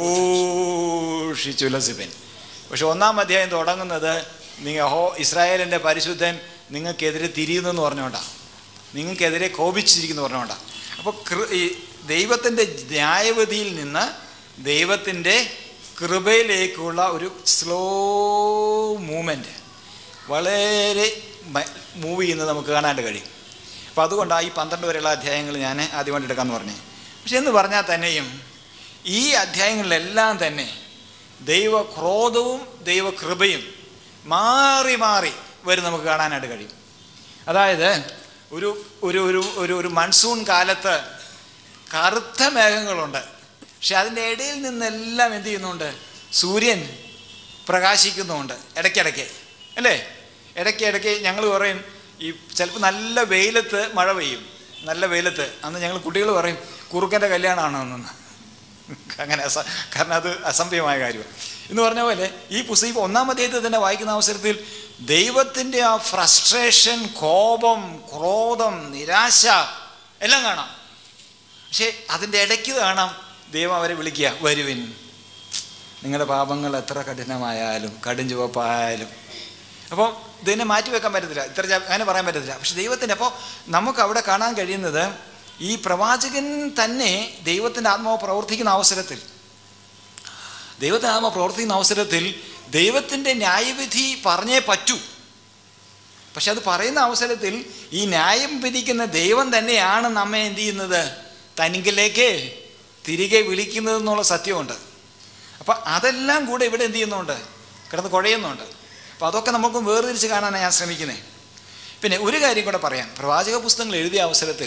ഘോഷിച്ചുലസിപ്പൻ പക്ഷെ ഒന്നാം അധ്യായം തുടങ്ങുന്നത് നിങ്ങൾ ഹോ ഇസ്രായേലിൻ്റെ പരിശുദ്ധൻ നിങ്ങൾക്കെതിരെ തിരിയുന്നെന്ന് പറഞ്ഞുകൊണ്ടാണ് നിങ്ങൾക്കെതിരെ കോപിച്ചിരിക്കുന്നു പറഞ്ഞുകൊണ്ടാണ് അപ്പോൾ കൃ ഈ ദൈവത്തിൻ്റെ ന്യായവിധിയിൽ നിന്ന് ദൈവത്തിൻ്റെ കൃപയിലേക്കുള്ള ഒരു സ്ലോ മൂമെൻറ്റ് വളരെ മൂവ് ചെയ്യുന്നത് നമുക്ക് കാണാനായിട്ട് കഴിയും അപ്പോൾ അതുകൊണ്ടാണ് ഈ പന്ത്രണ്ട് വരെയുള്ള അധ്യായങ്ങൾ ഞാൻ ആദ്യമായിട്ട് എടുക്കാമെന്ന് പറഞ്ഞു പക്ഷെ എന്ന് പറഞ്ഞാൽ തന്നെയും ഈ അധ്യായങ്ങളിലെല്ലാം തന്നെ ദൈവക്രോധവും ദൈവകൃപയും മാറി മാറി വരും നമുക്ക് കാണാനായിട്ട് കഴിയും അതായത് ഒരു ഒരു ഒരു ഒരു ഒരു മൺസൂൺ കാലത്ത് കറുത്ത മേഘങ്ങളുണ്ട് പക്ഷെ അതിൻ്റെ ഇടയിൽ നിന്നെല്ലാം എന്ത് ചെയ്യുന്നുണ്ട് സൂര്യൻ പ്രകാശിക്കുന്നുമുണ്ട് ഇടയ്ക്കിടയ്ക്ക് അല്ലേ ഇടയ്ക്ക് ഇടയ്ക്ക് ഞങ്ങൾ പറയും ഈ ചിലപ്പോൾ നല്ല വെയിലത്ത് മഴ പെയ്യും നല്ല വെയിലത്ത് അന്ന് ഞങ്ങൾ കുട്ടികൾ പറയും കുറുക്കൻ്റെ കല്യാണമാണ് അന്നെന്ന് അങ്ങനെ അസ കാരണം അത് അസംഭവമായ കാര്യമാണ് എന്ന് പറഞ്ഞ പോലെ ഈ പുസ്തകം ഇപ്പോൾ ഒന്നാം അധ്യായത്തിൽ തന്നെ വായിക്കുന്ന അവസരത്തിൽ ദൈവത്തിൻ്റെ ആ ഫ്രസ്ട്രേഷൻ കോപം ക്രോധം നിരാശ എല്ലാം കാണാം പക്ഷേ അതിൻ്റെ ഇടയ്ക്ക് കാണാം ദൈവം അവരെ വിളിക്കുക വരുവിൻ നിങ്ങളുടെ പാപങ്ങൾ എത്ര കഠിനമായാലും കടും ചുവപ്പായാലും അപ്പോൾ ഇതിനെ മാറ്റി വെക്കാൻ പറ്റത്തില്ല ഇത്ര ചാ- അങ്ങനെ പറയാൻ പറ്റത്തില്ല പക്ഷെ ദൈവത്തിൻ്റെ അപ്പോൾ നമുക്ക് അവിടെ കാണാൻ കഴിയുന്നത് ഈ പ്രവാചകൻ തന്നെ ദൈവത്തിൻ്റെ ആത്മാവ് പ്രവർത്തിക്കുന്ന അവസരത്തിൽ ദൈവത്തിൻ്റെ ആത്മാവ് പ്രവർത്തിക്കുന്ന അവസരത്തിൽ ദൈവത്തിൻ്റെ ന്യായവിധി പറഞ്ഞേ പറ്റൂ പക്ഷെ അത് പറയുന്ന അവസരത്തിൽ ഈ ന്യായം വിധിക്കുന്ന ദൈവം തന്നെയാണ് നമ്മെ എന്ത് ചെയ്യുന്നത് തനിങ്കിലേക്ക് തിരികെ വിളിക്കുന്നത് എന്നുള്ള സത്യമുണ്ട് അപ്പം അതെല്ലാം കൂടെ ഇവിടെ എന്ത് ചെയ്യുന്നുണ്ട് കിടന്ന് കുഴയുന്നുണ്ട് അപ്പം അതൊക്കെ നമുക്ക് വേർതിരിച്ച് കാണാനാണ് ഞാൻ ശ്രമിക്കുന്നത് പിന്നെ ഒരു കാര്യം കൂടെ പറയാം പ്രവാചക പുസ്തകങ്ങൾ എഴുതിയ അവസരത്തിൽ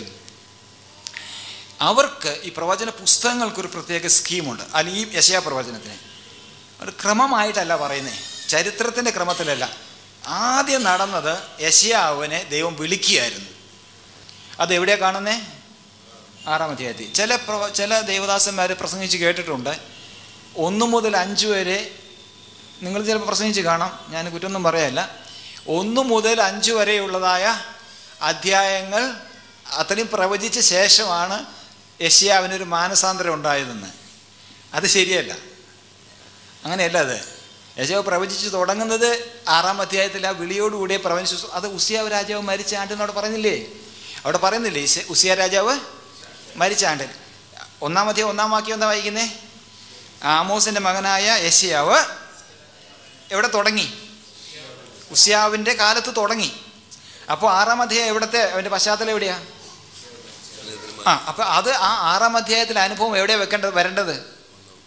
അവർക്ക് ഈ പ്രവചന പുസ്തകങ്ങൾക്കൊരു പ്രത്യേക സ്കീമുണ്ട് അല്ലെങ്കിൽ ഈ യശയാ പ്രവചനത്തിന് ഒരു ക്രമമായിട്ടല്ല പറയുന്നത് ചരിത്രത്തിൻ്റെ ക്രമത്തിലല്ല ആദ്യം നടന്നത് യശയാവിനെ ദൈവം വിളിക്കുകയായിരുന്നു അതെവിടെയാണ് കാണുന്നേ ആറാം അധ്യായത്തിൽ ചില പ്രവ ചില ദേവദാസന്മാർ പ്രസംഗിച്ച് കേട്ടിട്ടുണ്ട് ഒന്ന് മുതൽ അഞ്ച് വരെ നിങ്ങൾ ചിലപ്പോൾ പ്രസംഗിച്ച് കാണാം ഞാൻ കുറ്റമൊന്നും പറയല്ല ഒന്ന് മുതൽ അഞ്ച് വരെയുള്ളതായ അധ്യായങ്ങൾ അത്രയും പ്രവചിച്ച ശേഷമാണ് യശ്യാവിനൊരു മാനസാന്തരം ഉണ്ടായതെന്ന് അത് ശരിയല്ല അങ്ങനെയല്ല അത് യശാവ് പ്രവചിച്ച് തുടങ്ങുന്നത് ആറാം അധ്യായത്തിൽ ആ വിളിയോടുകൂടിയ പ്രവചിച്ചു അത് ഉസിയാവ് രാജാവ് മരിച്ച ആണ്ടെന്നവിടെ പറയുന്നില്ലേ അവിടെ പറയുന്നില്ലേ ഇസ- ഉസിയ രാജാവ് മരിച്ച ആണ്ടിൽ ഒന്നാം അധ്യായം ഒന്നാം വാക്യം എന്താ വായിക്കുന്നേ ആമോസിൻ്റെ മകനായ യശയാവ് എവിടെ തുടങ്ങി ഉസിയാവിൻ്റെ കാലത്ത് തുടങ്ങി അപ്പോൾ ആറാം അധ്യായം എവിടത്തെ അവൻ്റെ പശ്ചാത്തലം എവിടെയാ ആ അപ്പം അത് ആ ആറാം അധ്യായത്തിലെ അനുഭവം എവിടെയാണ് വെക്കേണ്ടത് വരേണ്ടത്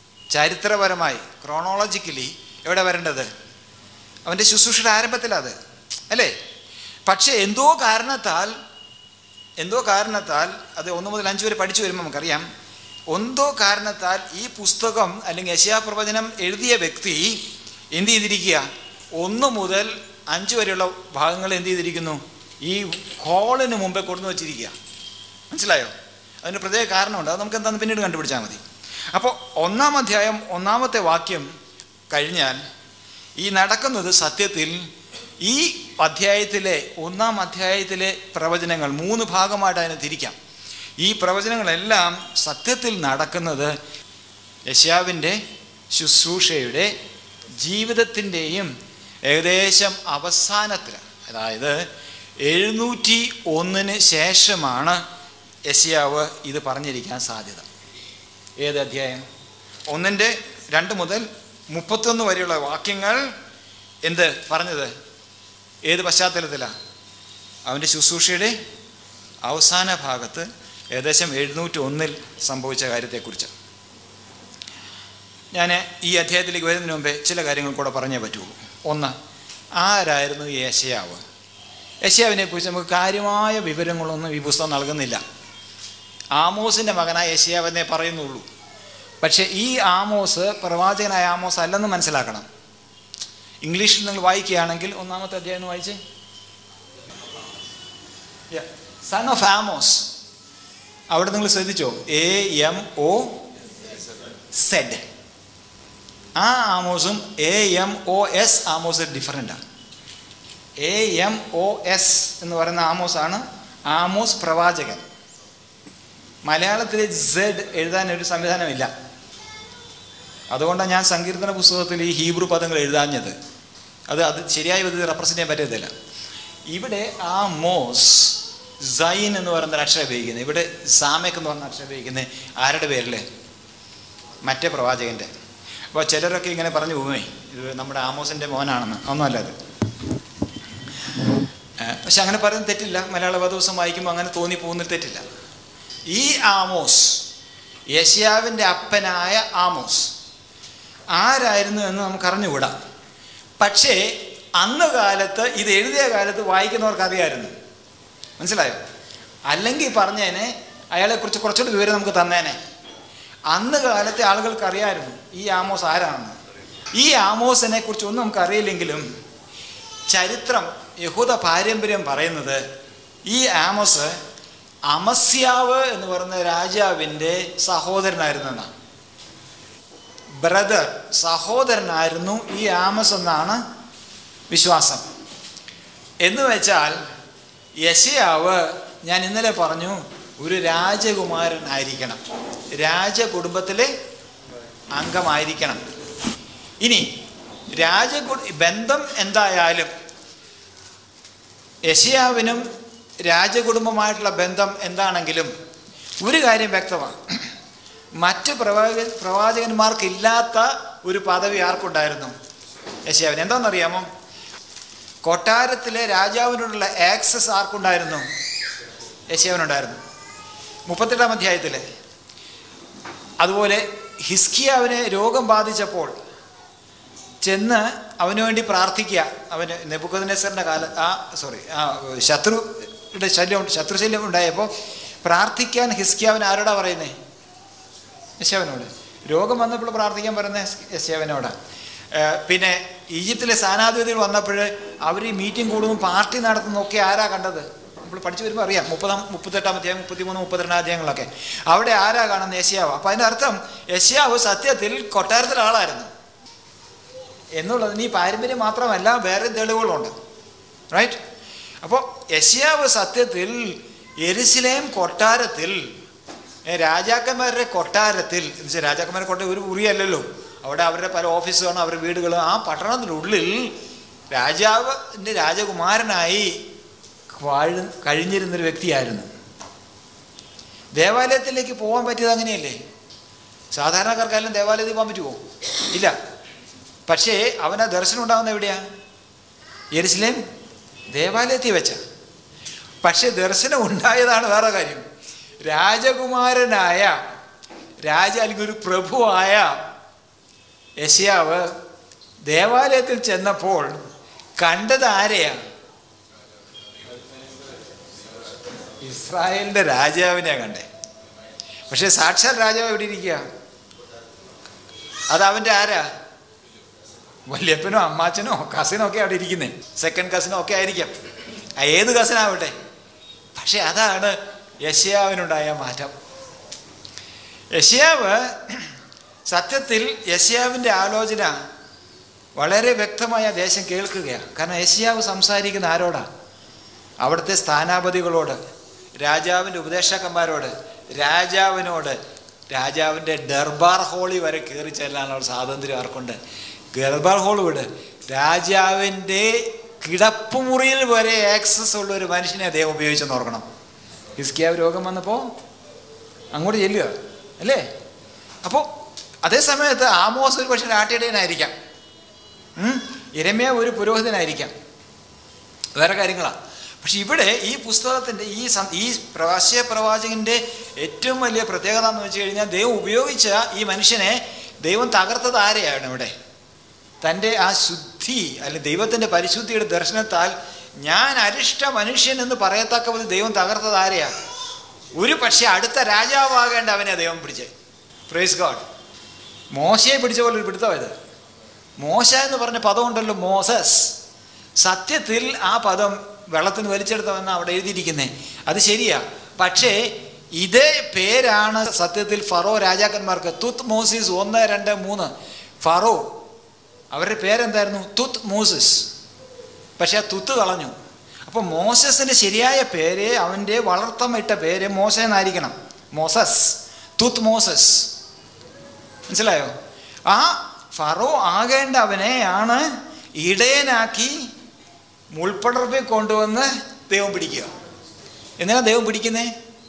ചരിത്രപരമായി ക്രോണോളജിക്കലി എവിടെ വരേണ്ടത് അവൻ്റെ ശുശ്രൂഷയുടെ ആരംഭത്തിലത് അല്ലേ പക്ഷേ എന്തോ കാരണത്താൽ എന്തോ കാരണത്താൽ അത് ഒന്ന് മുതൽ അഞ്ച് വരെ പഠിച്ചു വരുമ്പോൾ നമുക്കറിയാം എന്തോ കാരണത്താൽ ഈ പുസ്തകം അല്ലെങ്കിൽ യശയാപ്രവചനം എഴുതിയ വ്യക്തി എന്ത് ചെയ്തിരിക്കുക ഒന്ന് മുതൽ അഞ്ച് വരെയുള്ള ഭാഗങ്ങൾ എന്ത് ചെയ്തിരിക്കുന്നു ഈ ഹോളിന് മുമ്പേ കൊണ്ടുവന്ന് വെച്ചിരിക്കുക മനസ്സിലായോ അതിന് പ്രത്യേക കാരണമുണ്ട് അത് നമുക്ക് എന്താണെന്ന് പിന്നീട് കണ്ടുപിടിച്ചാൽ മതി അപ്പോൾ ഒന്നാം അധ്യായം ഒന്നാമത്തെ വാക്യം കഴിഞ്ഞാൽ ഈ നടക്കുന്നത് സത്യത്തിൽ ഈ അധ്യായത്തിലെ ഒന്നാം അധ്യായത്തിലെ പ്രവചനങ്ങൾ മൂന്ന് ഭാഗമായിട്ട് അതിനെ തിരിക്കാം ഈ പ്രവചനങ്ങളെല്ലാം സത്യത്തിൽ നടക്കുന്നത് യശാവിൻ്റെ ശുശ്രൂഷയുടെ ജീവിതത്തിൻ്റെയും ഏകദേശം അവസാനത്തിലാണ് അതായത് എഴുന്നൂറ്റി ഒന്നിന് ശേഷമാണ് യശയാവ് ഇത് പറഞ്ഞിരിക്കാൻ സാധ്യത ഏത് അധ്യായം ഒന്നിൻ്റെ രണ്ട് മുതൽ മുപ്പത്തൊന്ന് വരെയുള്ള വാക്യങ്ങൾ എന്ത് പറഞ്ഞത് ഏത് പശ്ചാത്തലത്തിലാണ് അവൻ്റെ ശുശ്രൂഷയുടെ അവസാന ഭാഗത്ത് ഏകദേശം എഴുന്നൂറ്റി ഒന്നിൽ സംഭവിച്ച കാര്യത്തെക്കുറിച്ച് ഞാൻ ഈ അധ്യായത്തിലേക്ക് വരുന്നതിന് മുമ്പേ ചില കാര്യങ്ങൾ കൂടെ പറഞ്ഞേ പറ്റുള്ളൂ ഒന്ന് ആരായിരുന്നു ഈ യശയാവ് യശയാവിനെ കുറിച്ച് നമുക്ക് കാര്യമായ വിവരങ്ങളൊന്നും ഈ പുസ്തകം നൽകുന്നില്ല ആമോസിൻ്റെ മകനായ യശയാവെന്നേ പറയുന്നുള്ളൂ പക്ഷേ ഈ ആമോസ് പ്രവാചകനായ ആമോസ് അല്ലെന്ന് മനസ്സിലാക്കണം ഇംഗ്ലീഷിൽ നിങ്ങൾ വായിക്കുകയാണെങ്കിൽ ഒന്നാമത്തെ അധ്യായം ഒന്ന് വായിച്ചേ സൺ ഓഫ് ആമോസ് അവിടെ നിങ്ങൾ ശ്രദ്ധിച്ചോ എ എം ഒ സെഡ് ആ ആമോസും എ എം ഒ എസ് ആമോസ് ഡിഫറെൻ്റാണ് എ എം ഒ എസ് എന്ന് പറയുന്ന ആമോസാണ് ആമോസ് പ്രവാചകൻ മലയാളത്തിൽ സെഡ് എഴുതാൻ ഒരു സംവിധാനമില്ല അതുകൊണ്ടാണ് ഞാൻ സങ്കീർത്തന പുസ്തകത്തിൽ ഈ ഹീബ്രു പദങ്ങൾ എഴുതാഞ്ഞത് അത് അത് ശരിയായ വിധത്തിൽ റെപ്രസെൻ്റ് ചെയ്യാൻ പറ്റത്തില്ല ഇവിടെ ആ മോസ് സൈൻ എന്ന് പറയുന്ന ഒരു അക്ഷരം ഉപയോഗിക്കുന്നത് ഇവിടെ സാമക് എന്ന് പറഞ്ഞ അക്ഷരം ഉപയോഗിക്കുന്നത് ആരുടെ പേരിൽ മറ്റേ പ്രവാചകൻ്റെ അപ്പോൾ ചിലരൊക്കെ ഇങ്ങനെ പറഞ്ഞു പോവേ ഇത് നമ്മുടെ ആമോസിൻ്റെ മോനാണെന്ന് ഒന്നുമല്ല അത് പക്ഷെ അങ്ങനെ പറയുന്നത് തെറ്റില്ല മലയാള ദിവസം വായിക്കുമ്പോൾ അങ്ങനെ തോന്നി പോകുന്നതിൽ തെറ്റില്ല ഈ ആമോസ് യശയാവിൻ്റെ അപ്പനായ ആമോസ് ആരായിരുന്നു എന്ന് നമുക്ക് അറിഞ്ഞുകൂടാ പക്ഷേ അന്ന് കാലത്ത് ഇത് എഴുതിയ കാലത്ത് വായിക്കുന്നവർക്ക് അറിയായിരുന്നു മനസ്സിലായോ അല്ലെങ്കിൽ പറഞ്ഞേനെ അയാളെക്കുറിച്ച് കുറച്ചുകൂടി വിവരം നമുക്ക് തന്നേനെ അന്ന് കാലത്തെ ആളുകൾക്ക് അറിയായിരുന്നു ഈ ആമോസ് ആരാണെന്ന് ഈ ആമോസിനെ കുറിച്ച് ഒന്നും നമുക്ക് അറിയില്ലെങ്കിലും ചരിത്രം യഹൂദ പാരമ്പര്യം പറയുന്നത് ഈ ആമോസ് അമസ്യാവ് എന്ന് പറയുന്ന രാജാവിൻ്റെ സഹോദരനായിരുന്നു എന്നാണ് ബ്രദർ സഹോദരനായിരുന്നു ഈ ആമസ് എന്നാണ് വിശ്വാസം എന്ന് വെച്ചാൽ യശയാവ് ഞാൻ ഇന്നലെ പറഞ്ഞു ഒരു രാജകുമാരനായിരിക്കണം രാജകുടുംബത്തിലെ അംഗമായിരിക്കണം ഇനി രാജകു ബന്ധം എന്തായാലും യശയാവിനും രാജകുടുംബമായിട്ടുള്ള ബന്ധം എന്താണെങ്കിലും ഒരു കാര്യം വ്യക്തമാണ് മറ്റ് പ്രവാചക പ്രവാചകന്മാർക്കില്ലാത്ത ഒരു പദവി ആർക്കുണ്ടായിരുന്നു യശയാവിന് എന്താണെന്നറിയാമോ കൊട്ടാരത്തിലെ രാജാവിനോടുള്ള ആക്സസ് ആർക്കുണ്ടായിരുന്നു യശയാവിനുണ്ടായിരുന്നു മുപ്പത്തെട്ടാം അധ്യായത്തിൽ അതുപോലെ ഹിസ്കിയാവിനെ രോഗം ബാധിച്ചപ്പോൾ ചെന്ന് അവന് വേണ്ടി പ്രാർത്ഥിക്കുക അവന് നെബുക്കദ്നേസറിൻ്റെ കാല ആ സോറി ആ ശത്രുയുടെ ശല്യം ശത്രു ശല്യം ഉണ്ടായപ്പോൾ പ്രാർത്ഥിക്കാൻ ഹിസ്കിയാവിന് ആരോടാ പറയുന്നേ യശാവിനോട് രോഗം വന്നപ്പോൾ പ്രാർത്ഥിക്കാൻ പറയുന്ന യശാവിനോടാ പിന്നെ ഈജിപ്തിലെ സ്ഥാനാധിപതികൾ വന്നപ്പോൾ അവർ ഈ മീറ്റിംഗ് കൂടുന്നു പാർട്ടി നടത്തുന്നൊക്കെ ആരാ കണ്ടത് നമ്മൾ പഠിച്ചു വരുമ്പോൾ അറിയാം മുപ്പതാം മുപ്പത്തെട്ടാം അധ്യായം മുപ്പത്തിമൂന്ന് മുപ്പത്തിരണ്ടാം അധ്യായങ്ങളൊക്കെ അവിടെ ആരാ കാണുന്ന യശയാവ് അപ്പം അതിൻ്റെ അർത്ഥം യശയാവ് സത്യത്തിൽ കൊട്ടാരത്തിലെ ആളായിരുന്നു എന്നുള്ളതിന് ഈ പാരമ്പര്യം മാത്രമല്ല വേറെ തെളിവുകളുണ്ട് റൈറ്റ് അപ്പോൾ യശയാവ് സത്യത്തിൽ എരുസലേം കൊട്ടാരത്തിൽ രാജാക്കന്മാരുടെ കൊട്ടാരത്തിൽ എന്നുവെച്ചാൽ രാജാക്കന്മാരുടെ കൊട്ടാരം ഒരു മുറിയല്ലല്ലോ അവിടെ അവരുടെ പല ഓഫീസുകളും അവരുടെ വീടുകളും ആ പട്ടണത്തിനുള്ളിൽ രാജാവിൻ്റെ രാജകുമാരനായി വാഴ് കഴിഞ്ഞിരുന്നൊരു വ്യക്തിയായിരുന്നു ദേവാലയത്തിലേക്ക് പോകാൻ പറ്റിയത് അങ്ങനെയല്ലേ സാധാരണക്കാർക്കെല്ലാം ദേവാലയത്തിൽ പോകാൻ പറ്റുമോ ഇല്ല പക്ഷേ അവന് ദർശനം ഉണ്ടാകുന്ന എവിടെയാ യെരുസലേം ദേവാലയത്തിൽ വെച്ച പക്ഷേ ദർശനം ഉണ്ടായതാണ് വേറെ കാര്യം രാജകുമാരനായ രാജ അല്ലെങ്കിൽ ഒരു പ്രഭുവായ യശയാവ് ദേവാലയത്തിൽ ചെന്നപ്പോൾ കണ്ടത് ആരെയാ ഇസ്രായേലിൻ്റെ രാജാവിനെ കണ്ടേ പക്ഷേ സാക്ഷാൽ രാജാവ് എവിടെ ഇരിക്കുക അത് അവൻ്റെ ആരാ വല്യപ്പനോ അമ്മാച്ചനോ കസിനോ ഒക്കെ അവിടെ ഇരിക്കുന്നേ സെക്കൻഡ് കസിനോ ഒക്കെ ആയിരിക്കാം ആ ഏത് കസിനാവട്ടെ പക്ഷെ അതാണ് യശയാവിനുണ്ടായ മാറ്റം യശയാവ് സത്യത്തിൽ യശയാവിൻ്റെ ആലോചന വളരെ വ്യക്തമായ ദേശം കേൾക്കുകയാണ് കാരണം യശയാവ് സംസാരിക്കുന്ന ആരോടാ അവിടുത്തെ സ്ഥാനാപതികളോട് രാജാവിൻ്റെ ഉപദേശകന്മാരോട് രാജാവിനോട് രാജാവിൻ്റെ ദർബാർ ഹോളി വരെ കയറി ചെല്ലാനുള്ള സ്വാതന്ത്ര്യം ആർക്കുണ്ട് ദർബാർ ഹോൾ വിട് രാജാവിൻ്റെ കിടപ്പുമുറിയിൽ വരെ ആക്സസ് ഉള്ള ഒരു മനുഷ്യനെ അദ്ദേഹം ഉപയോഗിച്ചെന്ന് ഓർക്കണം ഹിസ്കിയാവ് രോഗം വന്നപ്പോൾ അങ്ങോട്ട് ചെല്ലുക അല്ലേ അപ്പോൾ അതേ സമയത്ത് ആമോസ് ഒരു പക്ഷേ രാട്ടിയുടേനായിരിക്കാം ഇരമ്യ ഒരു പുരോഹിതനായിരിക്കാം വേറെ കാര്യങ്ങളാണ് പക്ഷെ ഇവിടെ ഈ പുസ്തകത്തിൻ്റെ ഈ സം- ഈ പ്രവാസ്യ പ്രവാചകൻ്റെ ഏറ്റവും വലിയ പ്രത്യേകത എന്ന് വെച്ച് കഴിഞ്ഞാൽ ദൈവം ഉപയോഗിച്ച ഈ മനുഷ്യനെ ദൈവം തകർത്തത് ആരെയാണ് ഇവിടെ തൻ്റെ ആ ശുദ്ധി അല്ലെങ്കിൽ ദൈവത്തിൻ്റെ പരിശുദ്ധിയുടെ ദർശനത്താൽ ഞാൻ അരിഷ്ട മനുഷ്യൻ എന്ന് പറയത്തക്ക വിധം ദൈവം തകർത്തത് ആരെയാ ഒരു പക്ഷേ അടുത്ത രാജാവാകേണ്ട അവനെ ദൈവം പിടിച്ചേ പ്രൈസ് ഗോഡ് മോശയെ പിടിച്ച പോലെ ഒരു പിടുത്തം ഇത് മോശ എന്ന് പറഞ്ഞ പദമുണ്ടല്ലോ മോസസ് സത്യത്തിൽ ആ പദം വെള്ളത്തിന് വലിച്ചെടുത്തവെന്ന് അവിടെ എഴുതിയിരിക്കുന്നേ അത് ശരിയാ പക്ഷേ ഇതേ പേരാണ് സത്യത്തിൽ ഫറോ രാജാക്കന്മാർക്ക് തുത്ത് മോസിസ് ഒന്ന് രണ്ട് മൂന്ന് ഫറോ അവരുടെ പേരെന്തായിരുന്നു തുത്ത് മോസിസ് പക്ഷെ ആ തുത്ത് കളഞ്ഞു അപ്പോൾ മോസസിൻ്റെ ശരിയായ പേര് അവൻ്റെ വളർത്തമിട്ട പേര് മോശ എന്നായിരിക്കണം മോസസ് തുത്ത് മോസസ് മനസ്സിലായോ ആ ഫറോ ആകേണ്ട അവനെയാണ് ഇടയനാക്കി മുൾപ്പടർപ്പിൽ കൊണ്ടുവന്ന് ദൈവം പിടിക്കുക എന്തിനാ ദൈവം പിടിക്കുന്നേ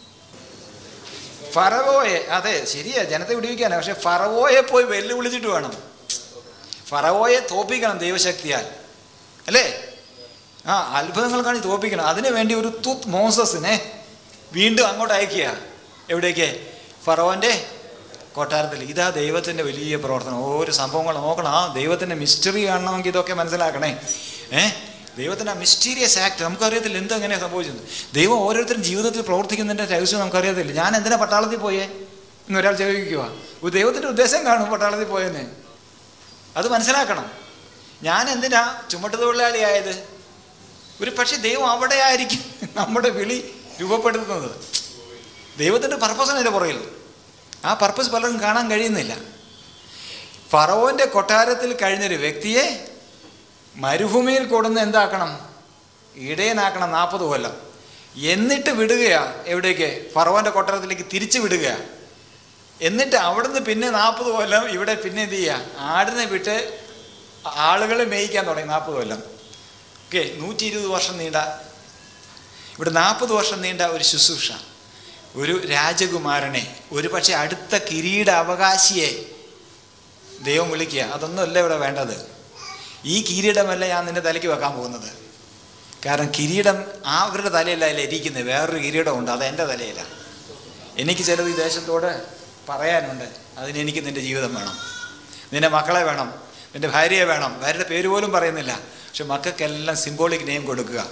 ഫറവോയെ അതെ ശരിയാ ജനത്തെ വിടുവിക്കാനാണ് പക്ഷെ ഫറവോയെ പോയി വെല്ലുവിളിച്ചിട്ട് വേണം ഫറവോയെ തോപ്പിക്കണം ദൈവശക്തിയാൽ അല്ലേ ആ അത്ഭുതങ്ങൾ കാണി തോപ്പിക്കണം അതിനു വേണ്ടി ഒരു തുത്ത് മോസസിനെ വീണ്ടും അങ്ങോട്ട് അയക്കുക എവിടേക്ക് ഫറവോൻ്റെ കൊട്ടാരത്തിൽ ഇതാ ദൈവത്തിൻ്റെ വലിയ പ്രവർത്തനം ഓരോ സംഭവങ്ങൾ നോക്കണം ആ ദൈവത്തിൻ്റെ മിസ്റ്ററി കാണണമെങ്കിൽ ഇതൊക്കെ മനസ്സിലാക്കണേ ഏ ദൈവത്തിൻ്റെ ആ മിസ്റ്റീരിയസ് ആക്ട് നമുക്കറിയത്തില്ല എന്താ എങ്ങനെ സംഭവിച്ചത് ദൈവം ഓരോരുത്തരും ജീവിതത്തിൽ പ്രവർത്തിക്കുന്നതിൻ്റെ രഹസ്യം നമുക്കറിയത്തില്ല ഞാൻ എന്തിനാ പട്ടാളത്തിൽ പോയേ എന്ന് ഒരാൾ ചോദിക്കുക ഒരു ദൈവത്തിൻ്റെ ഉദ്ദേശം കാണും പട്ടാളത്തിൽ പോയെന്ന് അത് മനസ്സിലാക്കണം ഞാൻ എന്തിനാ ചുമട്ടുതൊഴിലാളിയായത് ഒരു പക്ഷേ ദൈവം അവിടെ ആയിരിക്കും നമ്മുടെ വിളി രൂപപ്പെടുത്തുന്നത് ദൈവത്തിൻ്റെ പർപ്പസാണ് അതിൻ്റെ പുറകിൽ ആ പർപ്പസ് പലർക്കും കാണാൻ കഴിയുന്നില്ല ഫറവോൻ്റെ കൊട്ടാരത്തിൽ കഴിഞ്ഞൊരു വ്യക്തിയെ മരുഭൂമിയിൽ കൊടുന്ന് എന്താക്കണം ഇടയനാക്കണം നാൽപ്പത് കൊല്ലം എന്നിട്ട് വിടുകയാ എവിടേക്ക് ഫറവോൻ്റെ കൊട്ടാരത്തിലേക്ക് തിരിച്ചു വിടുകയാ എന്നിട്ട് അവിടുന്ന് പിന്നെ നാൽപ്പത് കൊല്ലം ഇവിടെ പിന്നെ എന്ത് ചെയ്യുക ആടിനെ വിട്ട് ആളുകളെ മേയിക്കാൻ തുടങ്ങി നാൽപ്പത് കൊല്ലം ഓക്കെ നൂറ്റി ഇരുപത് വർഷം നീണ്ട ഇവിടെ നാൽപ്പത് വർഷം നീണ്ട ഒരു ശുശ്രൂഷ ഒരു രാജകുമാരനെ ഒരു പക്ഷേ അടുത്ത കിരീട അവകാശിയെ ദൈവം വിളിക്കുക അതൊന്നുമല്ല ഇവിടെ വേണ്ടത് ഈ കിരീടമല്ല ഞാൻ നിന്റെ തലയ്ക്ക് വെക്കാൻ പോകുന്നത് കാരണം കിരീടം ആ അവരുടെ തലയല്ല അതിൽ ഇരിക്കുന്നത് വേറൊരു കിരീടമുണ്ട് അത് എൻ്റെ തലയിലാണ് എനിക്ക് ചിലത് ഈ ദേശത്തോട് പറയാനുണ്ട് അതിന് എനിക്ക് നിൻ്റെ ജീവിതം വേണം നിൻ്റെ മക്കളെ വേണം നിൻ്റെ ഭാര്യയെ വേണം ഭാര്യയുടെ പേര് പോലും പറയുന്നില്ല പക്ഷെ മക്കൾക്കെല്ലാം സിംബോളിക് നെയിം കൊടുക്കുക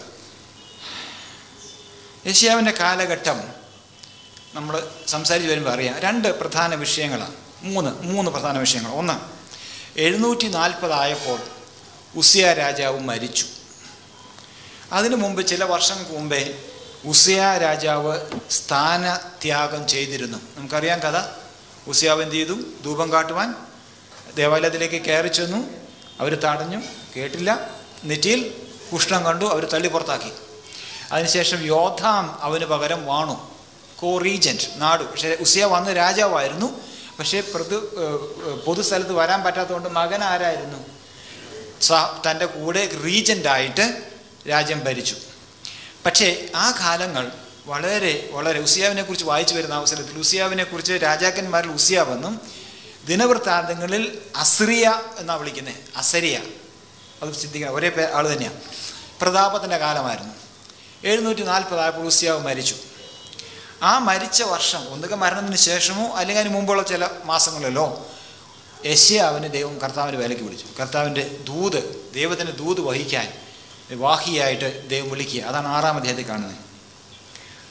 യശ്യാവിൻ്റെ കാലഘട്ടം നമ്മൾ സംസാരിച്ച് വരുമ്പോൾ അറിയാം രണ്ട് പ്രധാന വിഷയങ്ങളാണ് മൂന്ന് മൂന്ന് പ്രധാന വിഷയങ്ങൾ ഒന്ന് എഴുന്നൂറ്റി നാൽപ്പതായപ്പോൾ ഉസിയ രാജാവ് മരിച്ചു അതിനു മുമ്പ് ചില വർഷങ്ങൾക്ക് മുമ്പേ ഉസിയ രാജാവ് സ്ഥാനത്യാഗം ചെയ്തിരുന്നു നമുക്കറിയാം കഥ ഉസിയാവ് എന്ത് ചെയ്തു ധൂപം കാട്ടുവാൻ ദേവാലയത്തിലേക്ക് കയറി ചെന്നു അവർ തടഞ്ഞു കേട്ടില്ല നെറ്റിയിൽ കുഷ്ണം കണ്ടു അവർ തള്ളി പുറത്താക്കി അതിനുശേഷം യോധാം അവന് പകരം വാണു കോ റീജൻറ്റ് നാടു പക്ഷേ ഉസിയ വന്ന് രാജാവായിരുന്നു പക്ഷേ പ്രതു പൊതുസ്ഥലത്ത് വരാൻ പറ്റാത്തതുകൊണ്ട് മകൻ ആരായിരുന്നു സ തൻ്റെ കൂടെ റീജൻ്റായിട്ട് രാജ്യം ഭരിച്ചു പക്ഷേ ആ കാലങ്ങൾ വളരെ വളരെ ഉസിയാവിനെ കുറിച്ച് വായിച്ചു വരുന്ന അവസരത്തിൽ ഉസിയാവിനെ കുറിച്ച് രാജാക്കന്മാരിൽ ഉസിയാവെന്നും ദിനവൃത്താന്തങ്ങളിൽ അസ്രിയ എന്നാണ് വിളിക്കുന്നത് അസരിയ അത് ചിന്തിക്കണം ഒരേ പേ ആൾ തന്നെയാണ് പ്രതാപത്തിൻ്റെ കാലമായിരുന്നു എഴുന്നൂറ്റി നാൽപ്പതായപ്പോൾ ഉസിയാവ് മരിച്ചു ആ മരിച്ച വർഷം ഒന്നുകിൽ മരണത്തിന് ശേഷമോ അല്ലെങ്കിൽ അതിന് മുമ്പുള്ള ചില മാസങ്ങളിലോ യശ്യാവിന് ദൈവം കർത്താവിൻ്റെ വേലയ്ക്ക് വിളിച്ചു കർത്താവിൻ്റെ ദൂത് ദൈവത്തിൻ്റെ ദൂത് വഹിക്കാൻ വാഹിയായിട്ട് ദൈവം വിളിക്കുക അതാണ് ആറാം അധ്യായത്തിൽ കാണുന്നത്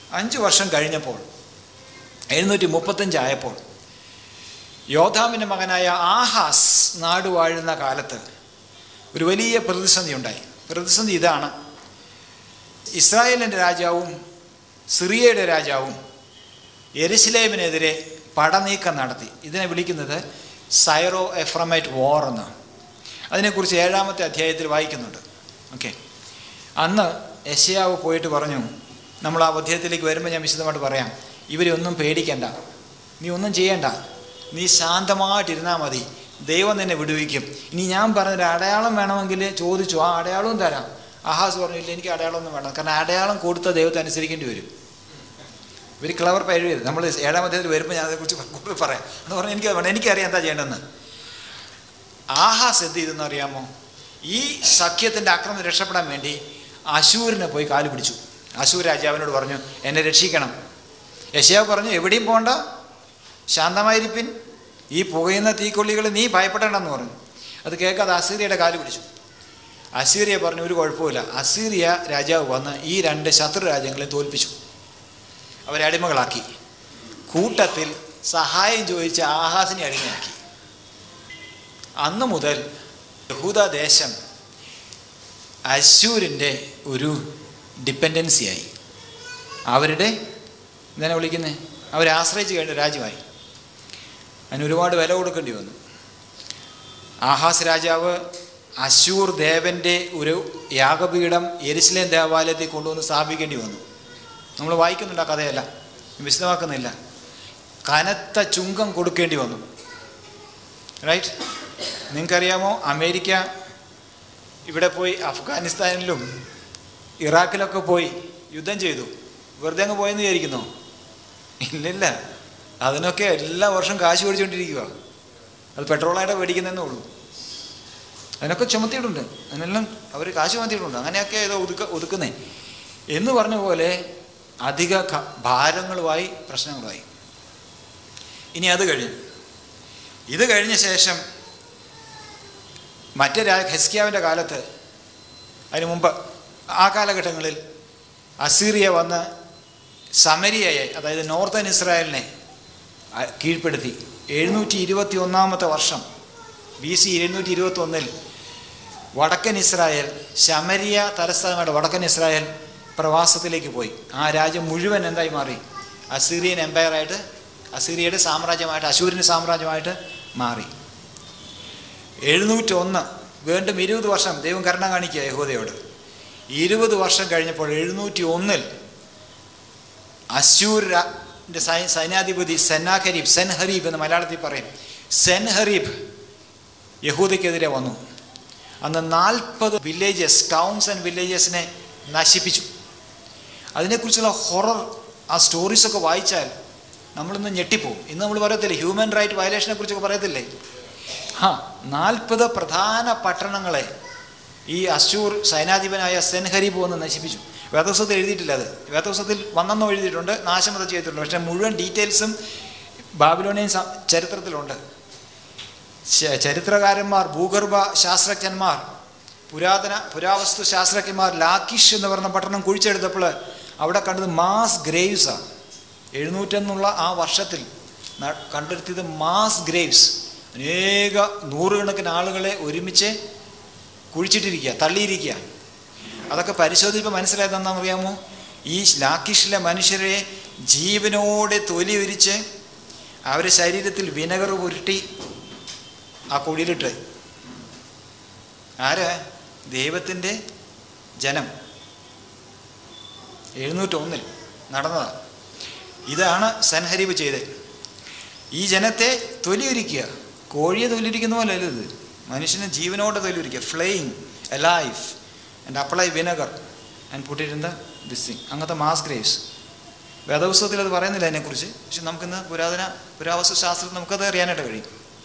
അഞ്ച് വർഷം കഴിഞ്ഞപ്പോൾ എഴുന്നൂറ്റി മുപ്പത്തഞ്ചായപ്പോൾ യോധാമിൻ്റെ മകനായ ആഹാസ് നാട് വാഴുന്ന കാലത്ത് ഒരു വലിയ പ്രതിസന്ധി ഉണ്ടായി പ്രതിസന്ധി ഇതാണ് ഇസ്രായേലിൻ്റെ രാജാവും സിറിയയുടെ രാജാവും എരുസലേമിനെതിരെ പടനീക്കം നടത്തി ഇതിനെ വിളിക്കുന്നത് സൈറോ എഫ്രമൈറ്റ് വാർ എന്നാണ് അതിനെക്കുറിച്ച് ഏഴാമത്തെ അധ്യായത്തിൽ വായിക്കുന്നുണ്ട് ഓക്കെ അന്ന് യശയാവ് പോയിട്ട് പറഞ്ഞു നമ്മൾ ആ അധ്യായത്തിലേക്ക് വരുമ്പോൾ ഞാൻ വിശദമായിട്ട് പറയാം ഇവരെ ഒന്നും പേടിക്കണ്ട നീ ഒന്നും ചെയ്യണ്ട നീ ശാന്തമായിട്ടിരുന്നാൽ മതി ദൈവം നിന്നെ വിടുവിക്കും ഇനി ഞാൻ പറഞ്ഞൊരു അടയാളം വേണമെങ്കിൽ ചോദിച്ചു ആ അടയാളവും തരാം ആഹാസ് പറഞ്ഞില്ല എനിക്ക് അടയാളമൊന്നും വേണം കാരണം അടയാളം കൊടുത്ത ദൈവത്തെ അനുസരിക്കേണ്ടി വരും ഇവർ ക്ലവർ എഴുതിയത് നമ്മൾ ഏഴാം അധ്യായത്തിൽ വരുമ്പോൾ ഞാൻ അതേക്കുറിച്ച് കൂടുതൽ പറയാം എന്ന് പറഞ്ഞാൽ എനിക്ക് വേണം എനിക്കറിയാം എന്താ ചെയ്യേണ്ടതെന്ന് ആഹാസ് എന്ത് ചെയ്തെന്ന് അറിയാമോ ഈ സഖ്യത്തിൻ്റെ ആക്രമണം രക്ഷപ്പെടാൻ വേണ്ടി അശൂരിനെ പോയി കാല് പിടിച്ചു അശൂർ രാജാവിനോട് പറഞ്ഞു എന്നെ രക്ഷിക്കണം യശയാവ് പറഞ്ഞു എവിടെയും പോകണ്ട ശാന്തമായിരിപ്പിൻ ഈ പുകയുന്ന തീക്കൊള്ളികൾ നീ ഭയപ്പെടേണ്ടെന്ന് പറഞ്ഞു അത് കേൾക്കാതെ അസീറിയയുടെ കാല് പിടിച്ചു അസീറിയ പറഞ്ഞു ഒരു കുഴപ്പമില്ല അസീറിയ രാജാവ് വന്ന് ഈ രണ്ട് ശത്രു രാജ്യങ്ങളെ തോൽപ്പിച്ചു അവരെ അടിമകളാക്കി കൂട്ടത്തിൽ സഹായം ചോദിച്ച ആഹാസിനെ അടിമയാക്കി അന്ന് മുതൽ യഹൂദ ദേശം അശൂരിൻ്റെ ഒരു ഡിപ്പെൻഡൻസിയായി അവരുടെ എന്തിനാ വിളിക്കുന്നത് അവരെ ആശ്രയിച്ച് കഴിഞ്ഞ രാജ്യമായി അതിന് ഒരുപാട് വില കൊടുക്കേണ്ടി വന്നു ആഹാസ് രാജാവ് അശൂർ ദേവൻ്റെ ഒരു യാഗപീഠം എരിശിലേം ദേവാലയത്തിൽ കൊണ്ടുവന്ന് സ്ഥാപിക്കേണ്ടി വന്നു നമ്മൾ വായിക്കുന്നുണ്ട് ആ കഥയല്ല വിശദമാക്കുന്നില്ല കനത്ത ചുങ്കം കൊടുക്കേണ്ടി വന്നു റൈറ്റ് നിങ്ങൾക്കറിയാമോ അമേരിക്ക ഇവിടെ പോയി അഫ്ഗാനിസ്ഥാനിലും ഇറാഖിലൊക്കെ പോയി യുദ്ധം ചെയ്തു വെറുതെ അങ്ങ് പോയെന്ന് വിചാരിക്കുന്നോ ഇല്ലില്ല അതിനൊക്കെ എല്ലാ വർഷം കാശ് മേടിച്ചുകൊണ്ടിരിക്കുക അത് പെട്രോളായിട്ട് മേടിക്കുന്നതേ ഉള്ളൂ അതിനൊക്കെ ചുമത്തിയിട്ടുണ്ട് അതിനെല്ലാം അവർ കാശ് ചുമത്തിയിട്ടുണ്ട് അങ്ങനെയൊക്കെ ഇത് ഒതുക്ക ഒതുക്കുന്നേ എന്ന് പറഞ്ഞ പോലെ അധിക ക- ഭാരങ്ങളുമായി പ്രശ്നങ്ങളുമായി ഇനി അത് കഴിഞ്ഞു ഇത് കഴിഞ്ഞ ശേഷം മറ്റേ രാ ഹെസ്കിയാവിൻ്റെ കാലത്ത് അതിന് മുമ്പ് ആ കാലഘട്ടങ്ങളിൽ അസീറിയ വന്ന് സമരിയയെ അതായത് നോർത്തേൺ ഇസ്രായേലിനെ അ- കീഴ്പ്പെടുത്തി എഴുന്നൂറ്റി ഇരുപത്തി ഒന്നാമത്തെ വർഷം ബി സി എഴുന്നൂറ്റി ഇരുപത്തി ഒന്നിൽ വടക്കൻ ഇസ്രായേൽ ശമരിയ തലസ്ഥാനമായിട്ട് വടക്കൻ ഇസ്രായേൽ പ്രവാസത്തിലേക്ക് പോയി ആ രാജ്യം മുഴുവൻ എന്തായി മാറി അസീറിയൻ എംപയറായിട്ട് അസീറിയയുടെ സാമ്രാജ്യമായിട്ട് അശൂരിൻ്റെ സാമ്രാജ്യമായിട്ട് മാറി എഴുന്നൂറ്റൊന്ന് വീണ്ടും ഇരുപത് വർഷം ദൈവം കരുണ കാണിക്കുക യഹൂദയോട് ഇരുപത് വർഷം കഴിഞ്ഞപ്പോൾ എഴുന്നൂറ്റി ഒന്നിൽ അശൂരിൻ്റെ സൈ സൈന്യാധിപതി സെന്നാഖരീബ് സെൻഹരീബ് എന്ന് മലയാളത്തിൽ പറയും സെൻഹരീബ് യഹൂദയ്ക്കെതിരെ വന്നു അന്ന് നാൽപ്പത് വില്ലേജസ് ടൗൺസ് ആൻഡ് വില്ലേജസിനെ നശിപ്പിച്ചു അതിനെക്കുറിച്ചുള്ള ഹൊറർ ആ സ്റ്റോറീസൊക്കെ വായിച്ചാൽ നമ്മളിന്ന് ഞെട്ടിപ്പോവും ഇന്ന് നമ്മൾ പറയത്തില്ലേ ഹ്യൂമൻ റൈറ്റ് വയലേഷനെ കുറിച്ചൊക്കെ പറയത്തില്ലേ ആ നാൽപ്പത് പ്രധാന പട്ടണങ്ങളെ ഈ അശൂർ സൈനാധിപനായ സെൻഹരീബ് വന്ന് നശിപ്പിച്ചു വേദോത്സവത്തിൽ എഴുതിയിട്ടില്ല അത് വേദോത്സവത്തിൽ വന്നെന്നോ എഴുതിയിട്ടുണ്ട് നാശമത ചെയ്തിട്ടുണ്ട് പക്ഷേ മുഴുവൻ ഡീറ്റെയിൽസും ബാബിലോണിയൻ സ- ചരിത്രത്തിലുണ്ട് ച- ചരിത്രകാരന്മാർ ഭൂഗർഭ ശാസ്ത്രജ്ഞന്മാർ പുരാതന പുരാവസ്തു ശാസ്ത്രജ്ഞന്മാർ ലാക്കിഷ് എന്ന് പറഞ്ഞ പട്ടണം കുഴിച്ചെടുത്തപ്പോൾ അവിടെ കണ്ടത് മാസ് ഗ്രേവ്സാണ് എഴുന്നൂറ്റെന്നുള്ള ആ വർഷത്തിൽ ന- കണ്ടെത്തിയത് മാസ് ഗ്രേവ്സ് അനേക നൂറുകണക്കിന് ആളുകളെ ഒരുമിച്ച് കുഴിച്ചിട്ടിരിക്കുക തള്ളിയിരിക്കുക അതൊക്കെ പരിശോധിച്ചപ്പോൾ മനസ്സിലായത് എന്താണെന്ന് അറിയാമോ ഈ ലാക്കിഷിലെ മനുഷ്യരെ ജീവനോടെ തൊലി ഉരിച്ച് അവരെ ശരീരത്തിൽ വിനഗർ പുരട്ടി ആ കുഴിയിലിട്ട് ആര് ദൈവത്തിൻ്റെ ജനം എഴുന്നൂറ്റൊന്നിൽ നടന്നതാണ് ഇതാണ് സൻഹരീബ് ചെയ്തത് ഈ ജനത്തെ തൊലിയൊരിക്കുക കോഴിയെ തൊലിയിരിക്കുന്ന പോലെ അല്ല ഇത് മനുഷ്യനെ ജീവനോടെ തൊലിയൊരിക്കുക flaying a life and apply vinegar and പുട്ടിരുന്ന ദിസ് തിങ് അങ്ങനത്തെ മാസ് ഗ്രേവ്സ് വേദപുസ്തകത്തിൽ അത് പറയുന്നില്ല അതിനെക്കുറിച്ച് പക്ഷെ നമുക്കിന്ന് പുരാതന പുരാവസ്തു ശാസ്ത്രത്തിൽ നമുക്കത് അറിയാനായിട്ട് കഴിയും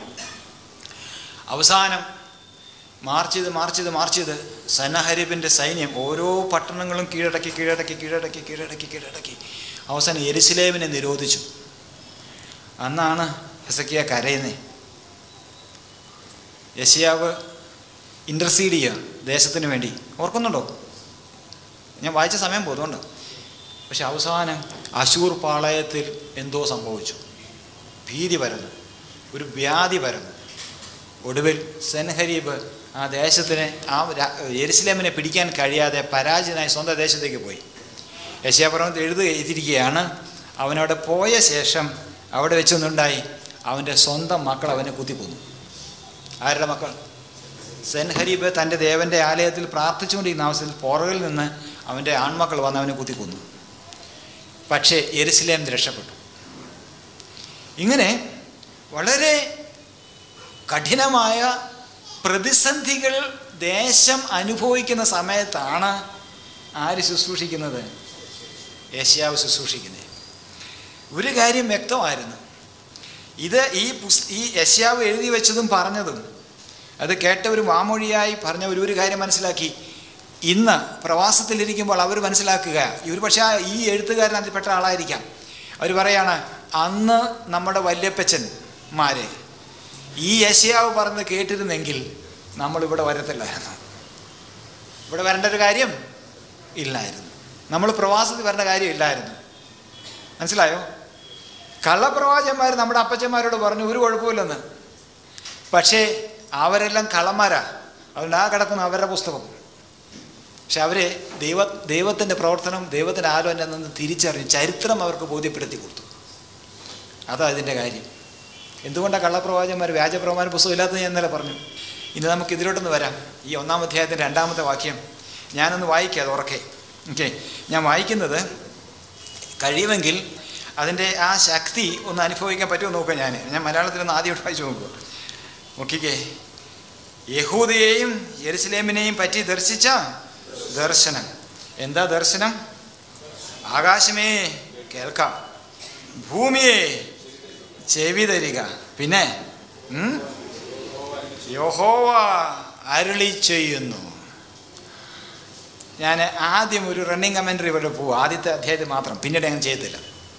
അവസാനം മാർച്ച് ചെയ്ത് മാർച്ച് ചെയ്ത് മാർച്ച് ചെയ്ത് സനഹരീബിൻ്റെ സൈന്യം ഓരോ പട്ടണങ്ങളും കീഴടക്കി കീഴടക്കി കീഴടക്കി കീഴടക്കി കീഴടക്കി അവസാനം എരുസലേമിനെ നിരോധിച്ചു അന്നാണ് ഹെസക്കിയ കരയുന്നേ യശയാവ് ഇൻ്റർസീഡ് ചെയ്യുക ദേശത്തിന് വേണ്ടി ഓർക്കുന്നുണ്ടോ ഞാൻ വായിച്ച സമയം പോകുന്നുണ്ട് പക്ഷെ അവസാനം അശൂർ പാളയത്തിൽ എന്തോ സംഭവിച്ചു ഭീതി പരന്നു ഒരു വ്യാധി പരന്നു ഒടുവിൽ സെൻഹരീബ് ആ ദേശത്തിന് ആ രാ- യെരുസലേമിനെ പിടിക്കാൻ കഴിയാതെ പരാജയനായി സ്വന്തം ദേശത്തേക്ക് പോയി യശയാപർവത്തിൽ എഴുതുക എഴുതിയിരിക്കുകയാണ് അവനവിടെ പോയ ശേഷം അവിടെ വെച്ചൊന്നുണ്ടായി അവൻ്റെ സ്വന്തം മക്കൾ അവനെ കുത്തിക്കൊന്നു ആരുടെ മക്കൾ സെൻഹരീബ് തൻ്റെ ദേവൻ്റെ ആലയത്തിൽ പ്രാർത്ഥിച്ചുകൊണ്ടിരിക്കുന്ന അവസരത്തിൽ പുറകിൽ നിന്ന് അവൻ്റെ ആൺമക്കൾ വന്ന് അവനെ കുത്തിക്കൊന്നു പക്ഷേ എരുസലേം രക്ഷപ്പെട്ടു ഇങ്ങനെ വളരെ കഠിനമായ പ്രതിസന്ധികൾ ദേശം അനുഭവിക്കുന്ന സമയത്താണ് ആര് ശുശ്രൂഷിക്കുന്നത് ഏഷ്യാവ് ശുശ്രൂഷിക്കുന്നത് ഒരു കാര്യം വ്യക്തമായിരുന്നു ഇത് ഈ പുസ് ഈ യശ്യാവ് എഴുതി വെച്ചതും പറഞ്ഞതും അത് കേട്ടവരും വാമൊഴിയായി പറഞ്ഞ ഒരു ഒരു കാര്യം മനസ്സിലാക്കി ഇന്ന് പ്രവാസത്തിലിരിക്കുമ്പോൾ അവർ മനസ്സിലാക്കുക ഒരു പക്ഷേ ആ ഈ എഴുത്തുകാരൻ അതിൽപ്പെട്ട ആളായിരിക്കാം അവർ പറയാണ് അന്ന് നമ്മുടെ വല്യപ്പച്ചന്മാരെ ഈ യശ്യാവ് പറഞ്ഞ് കേട്ടിരുന്നെങ്കിൽ നമ്മളിവിടെ വരത്തില്ലായിരുന്നു ഇവിടെ വരേണ്ട ഒരു കാര്യം ഇല്ലായിരുന്നു നമ്മൾ പ്രവാസത്തിൽ വരേണ്ട കാര്യം ഇല്ലായിരുന്നു മനസ്സിലായോ കള്ളപ്രവാചന്മാർ നമ്മുടെ അപ്പച്ചന്മാരോട് പറഞ്ഞു ഒരു കുഴപ്പമില്ലെന്ന് പക്ഷേ അവരെല്ലാം കള്ളന്മാരാ അതുകൊണ്ട് ആ കിടക്കുന്ന അവരുടെ പുസ്തകം പക്ഷെ അവരെ ദൈവ ദൈവത്തിൻ്റെ പ്രവർത്തനം ദൈവത്തിൻ്റെ ആലോചന നിന്ന് തിരിച്ചറിഞ്ഞ് ചരിത്രം അവർക്ക് ബോധ്യപ്പെടുത്തി കൊടുത്തു അതാ ഇതിൻ്റെ കാര്യം എന്തുകൊണ്ടാണ് കള്ളപ്രവാചന്മാർ വ്യാജപ്രവാചന പുസ്തകം ഇല്ലാത്തത് ഞാൻ ഇന്നലെ പറഞ്ഞു ഇനി നമുക്ക് ഇതിലോട്ടൊന്ന് വരാം ഈ ഒന്നാം അധ്യായത്തിൻ്റെ രണ്ടാമത്തെ വാക്യം ഞാനൊന്ന് വായിക്കാം അത് ഉറക്കെ ഓക്കെ ഞാൻ വായിക്കുന്നത് കഴിയുമെങ്കിൽ അതിൻ്റെ ആ ശക്തി ഒന്ന് അനുഭവിക്കാൻ പറ്റുമോ നോക്കാം ഞാൻ ഞാൻ മലയാളത്തിലൊന്ന് ആദ്യമായിട്ട് വായിച്ചു നോക്കുക നോക്കിക്കേ യഹൂദയെയും യെരുസലേമിനെയും പറ്റി ദർശിച്ച ദർശനം എന്താ ദർശനം ആകാശമേ കേൾക്കാം ഭൂമിയെ ചെവി തരിക പിന്നെ ഉം? യഹോവ അരുളി ചെയ്യുന്നു ഞാൻ ആദ്യം ഒരു റണ്ണിങ് കമൻട്രി പോലെ പോകും ആദ്യത്തെ അധ്യായത്തിൽ മാത്രം പിന്നീട് ഞാൻ ചെയ്യത്തില്ല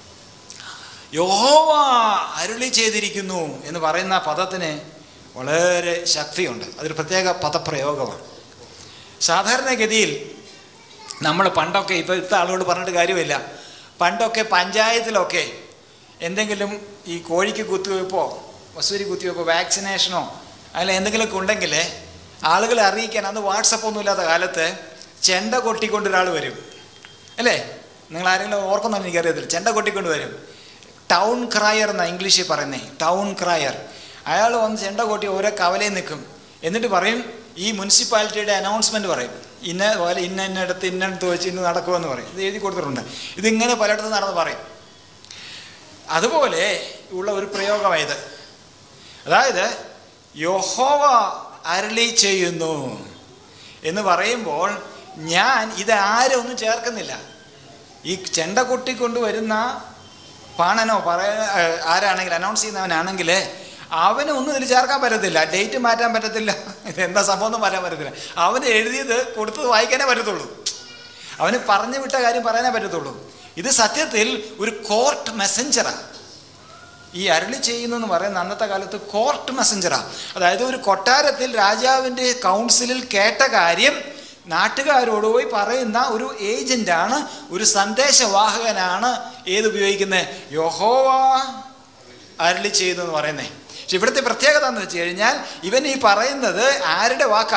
യഹോവ അരുളി ചെയ്തിരിക്കുന്നു എന്ന് പറയുന്ന പദത്തിന് വളരെ ശക്തിയുണ്ട് അതൊരു പ്രത്യേക പദപ്രയോഗമാണ് സാധാരണഗതിയിൽ നമ്മൾ പണ്ടൊക്കെ ഇപ്പോൾ ഇത്തെ ആളുകളോട് പറഞ്ഞിട്ട് കാര്യമില്ല പണ്ടൊക്കെ പഞ്ചായത്തിലൊക്കെ എന്തെങ്കിലും ഈ കോഴിക്ക് കുത്തിവയ്പ്പോ വസൂരി കുത്തിവയ്പ്പോ വാക്സിനേഷനോ അതിൽ എന്തെങ്കിലുമൊക്കെ ഉണ്ടെങ്കിൽ ആളുകളെ അറിയിക്കാൻ അന്ന് വാട്സപ്പ് ഒന്നും ഇല്ലാത്ത കാലത്ത് ചെണ്ട കൊട്ടിക്കൊണ്ട് ഒരാൾ വരും അല്ലേ നിങ്ങൾ ആരെങ്കിലും ഓർക്കുന്നുണ്ടോ എനിക്കറിയത്തില്ല ചെണ്ട കൊട്ടിക്കൊണ്ട് വരും ടൗൺ ക്രയർ എന്നാണ് ഇംഗ്ലീഷിൽ പറയുന്നത് ടൗൺ ക്രയർ അയാൾ വന്ന് ചെണ്ട കൊട്ടി ഓരോ കവലയിൽ നിൽക്കും എന്നിട്ട് പറയും ഈ മുനിസിപ്പാലിറ്റിയുടെ അനൗൺസ്മെൻറ്റ് പറയും ഇന്ന പോലെ ഇന്ന ഇന്നടത്ത് ഇന്നടത്ത് വെച്ച് ഇന്ന് നടക്കുമെന്ന് പറയും ഇത് എഴുതി കൊടുത്തിട്ടുണ്ട് ഇതിങ്ങനെ പലയിടത്തും നടന്ന് പറയും അതുപോലെ ഉള്ള ഒരു പ്രയോഗമായത് അതായത് യഹോവ അരളി ചെയ്യുന്നു എന്ന് പറയുമ്പോൾ ഞാൻ ഇത് ആരും ഒന്നും ചേർക്കുന്നില്ല ഈ ചെണ്ട കൊട്ടിക്കൊണ്ട് വരുന്ന പാണനോ പറയ ആരാണെങ്കിൽ അനൗൺസ് ചെയ്യുന്നവനാണെങ്കിൽ അവന് ഒന്നും ഇതിൽ ചേർക്കാൻ പറ്റത്തില്ല ഡേറ്റ് മാറ്റാൻ പറ്റത്തില്ല ഇത് എന്താ സംഭവം ഒന്നും മാറ്റാൻ പറ്റത്തില്ല അവന് എഴുതിയത് കൊടുത്തത് വായിക്കാനേ പറ്റത്തുള്ളൂ അവന് പറഞ്ഞു വിട്ട കാര്യം പറയാനേ പറ്റത്തുള്ളൂ ഇത് സത്യത്തിൽ ഒരു കോർട്ട് മെസ്സഞ്ചറാണ് ഈ അരളി ചെയ്യുന്നു എന്ന് പറയുന്ന അന്നത്തെ കാലത്ത് കോർട്ട് മെസ്സഞ്ചറാണ് അതായത് ഒരു കൊട്ടാരത്തിൽ രാജാവിൻ്റെ കൗൺസിലിൽ കേട്ട കാര്യം നാട്ടുകാരോട് പോയി പറയുന്ന ഒരു ഏജന്റാണ് ഒരു സന്ദേശവാഹകനാണ് ഏത് ഉപയോഗിക്കുന്നത് യഹോവ അരളി ചെയ്യുന്നു എന്ന് പറയുന്നത് പക്ഷെ ഇവിടുത്തെ പ്രത്യേകത എന്ന് വെച്ച് കഴിഞ്ഞാൽ ഇവൻ ഈ പറയുന്നത് ആരുടെ വാക്കാ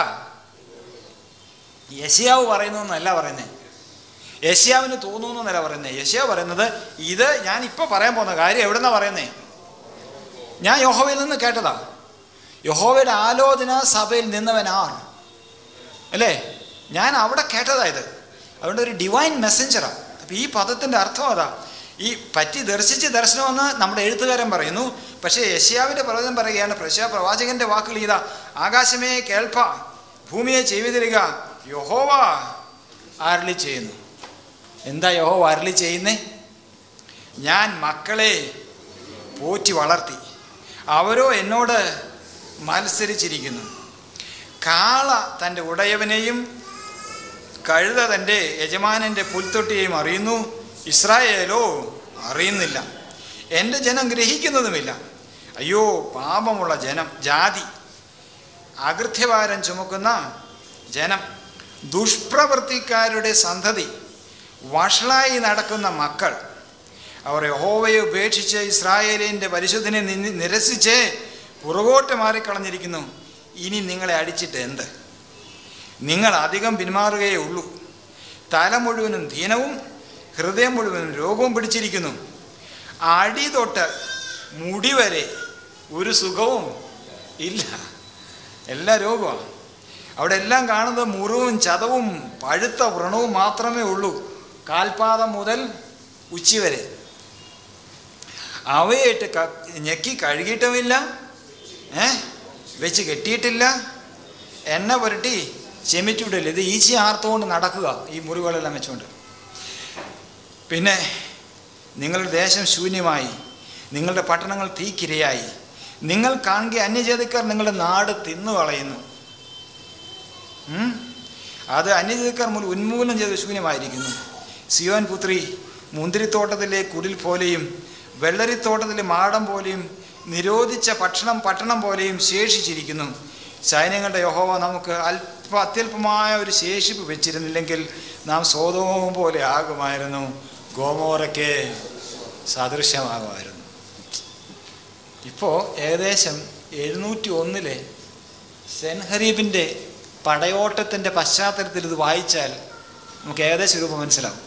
യശയാവ് പറയുന്നു എന്നല്ല പറയുന്നത് യശയാവിന് തോന്നുന്നു എന്നല്ല പറയുന്നത് യശയാവ് പറയുന്നത് ഇത് ഞാൻ ഇപ്പോൾ പറയാൻ പോകുന്ന കാര്യം എവിടെന്നാ പറയുന്നേ ഞാൻ യഹോവയിൽ നിന്ന് കേട്ടതാ യഹോവയുടെ ആലോചന സഭയിൽ നിന്നവൻ ആർ അല്ലേ ഞാൻ അവിടെ കേട്ടതാ ഇത് അതുകൊണ്ട് ഒരു ഡിവൈൻ മെസ്സഞ്ചറാണ് അപ്പം ഈ പദത്തിൻ്റെ അർത്ഥം അതാ ഈ പറ്റി ദർശിച്ച് ദർശനമെന്ന് നമ്മുടെ എഴുത്തുകാരൻ പറയുന്നു പക്ഷേ യശ്യാവിൻ്റെ പ്രവചനം പറയുകയാണ് പ്രശാ പ്രവാചകന്റെ വാക്കുകൾ ഇതാ ആകാശമേ കേൾപ്പ ഭൂമിയെ ചെവി തരിക യഹോവ അരളി ചെയ്യുന്നു എന്താ യഹോവ അരളി ചെയ്യുന്നേ ഞാൻ മക്കളെ പോറ്റി വളർത്തി അവരോ എന്നോട് മത്സരിച്ചിരിക്കുന്നു കാള തൻ്റെ ഉടയവനെയും കഴുത തൻ്റെ യജമാനൻ്റെ പുൽത്തൊട്ടിയെയും അറിയുന്നു ഇസ്രായേലോ അറിയുന്നില്ല എൻ്റെ ജനം ഗ്രഹിക്കുന്നതുമില്ല അയ്യോ പാപമുള്ള ജനം ജാതി അകൃത്യഭാരം ചുമക്കുന്ന ജനം ദുഷ്പ്രവൃത്തിക്കാരുടെ സന്തതി വഷളായി നടക്കുന്ന മക്കൾ അവർ യഹോവയെ ഉപേക്ഷിച്ച് ഇസ്രായേലിൻ്റെ പരിശുദ്ധനെ നിന്നി നിരസിച്ച് പുറകോട്ട് മാറിക്കളഞ്ഞിരിക്കുന്നു ഇനി നിങ്ങളെ അടിച്ചിട്ട് എന്ത് നിങ്ങൾ അധികം പിന്മാറുകയേ ഉള്ളൂ തല മുഴുവനും ദീനവും ഹൃദയം മുഴുവനും രോഗവും പിടിച്ചിരിക്കുന്നു അടി തൊട്ട് മുടി വരെ ഒരു സുഖവും ഇല്ല എല്ലാ രോഗമാണ് അവിടെ എല്ലാം കാണുന്നത് മുറിവും ചതവും പഴുത്ത വ്രണവും മാത്രമേ ഉള്ളൂ കാൽപാദം മുതൽ ഉച്ചി വരെ അവയായിട്ട് ക ഞെക്കി കഴുകിയിട്ടുമില്ല ഏ വെച്ച് കെട്ടിയിട്ടില്ല എണ്ണ പുരട്ടി ചെമിച്ചുവിടില്ല ഇത് ഈച്ചി ആർത്തുകൊണ്ട് നടക്കുക ഈ മുറിവുകളെല്ലാം വെച്ചുകൊണ്ട് പിന്നെ നിങ്ങളുടെ ദേശം ശൂന്യമായി നിങ്ങളുടെ പട്ടണങ്ങൾ തീക്കിരയായി നിങ്ങൾ കാണുക അന്യജാതിക്കാർ നിങ്ങളുടെ നാട് തിന്നു കളയുന്നു ഉം? അത് അന്യജാതിക്കാർ മുതൽ ഉന്മൂലനം ചെയ്ത് ശൂന്യമായിരിക്കുന്നു സിയോൻ പുത്രി മുന്തിരിത്തോട്ടത്തിലെ കുടിൽ പോലെയും വെള്ളരിത്തോട്ടത്തിലെ മാടം പോലെയും നിരോധിച്ച ഭക്ഷണം പട്ടണം പോലെയും ശേഷിച്ചിരിക്കുന്നു സൈന്യങ്ങളുടെ യഹോവ നമുക്ക് അല്പ അത്യല്പമായ ഒരു ശേഷിപ്പ് വെച്ചിരുന്നില്ലെങ്കിൽ നാം സ്വതവും പോലെ ആകുമായിരുന്നു ഗോമോറയ്ക്ക് സദൃശ്യമാകുമായിരുന്നു ഇപ്പോൾ ഏകദേശം എഴുന്നൂറ്റി ഒന്നിലെ സെൻഹരീബിൻ്റെ പടയോട്ടത്തിൻ്റെ പശ്ചാത്തലത്തിൽ ഇത് വായിച്ചാൽ നമുക്ക് ഏകദേശം രൂപം മനസ്സിലാവും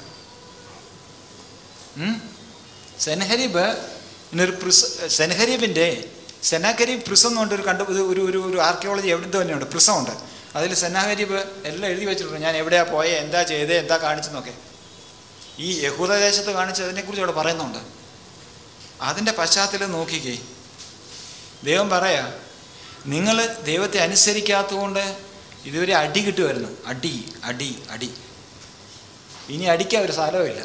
ഉം? സെൻഹരീബ് ഒരു പ്രിസ് സെൻഹരീബിൻ്റെ സെനാഖരീബ് പ്രിസം എന്ന് പറഞ്ഞൊരു കണ്ടു ഇത് ഒരു ഒരു ഒരു ആർക്കിയോളജി എവിടെ തന്നെയുണ്ട് പ്രിസമുണ്ട് അതിൽ സെനാഖരീബ് എല്ലാം എഴുതി വെച്ചിട്ടുണ്ട് ഞാൻ എവിടെയാ പോയേ എന്താ ചെയ്തേ എന്താ കാണിച്ചെന്നൊക്കെ ഈ യഹൂദദേശത്ത് കാണിച്ചതിനെക്കുറിച്ച് അവിടെ പറയുന്നുണ്ട് അതിൻ്റെ പശ്ചാത്തലം നോക്കിക്കേ ദൈവം പറയാ നിങ്ങൾ ദൈവത്തെ അനുസരിക്കാത്തതുകൊണ്ട് ഇതുവരെ അടി കിട്ടുമായിരുന്നു അടി അടി അടി ഇനി അടിക്കാൻ ഒരു സ്ഥലമില്ല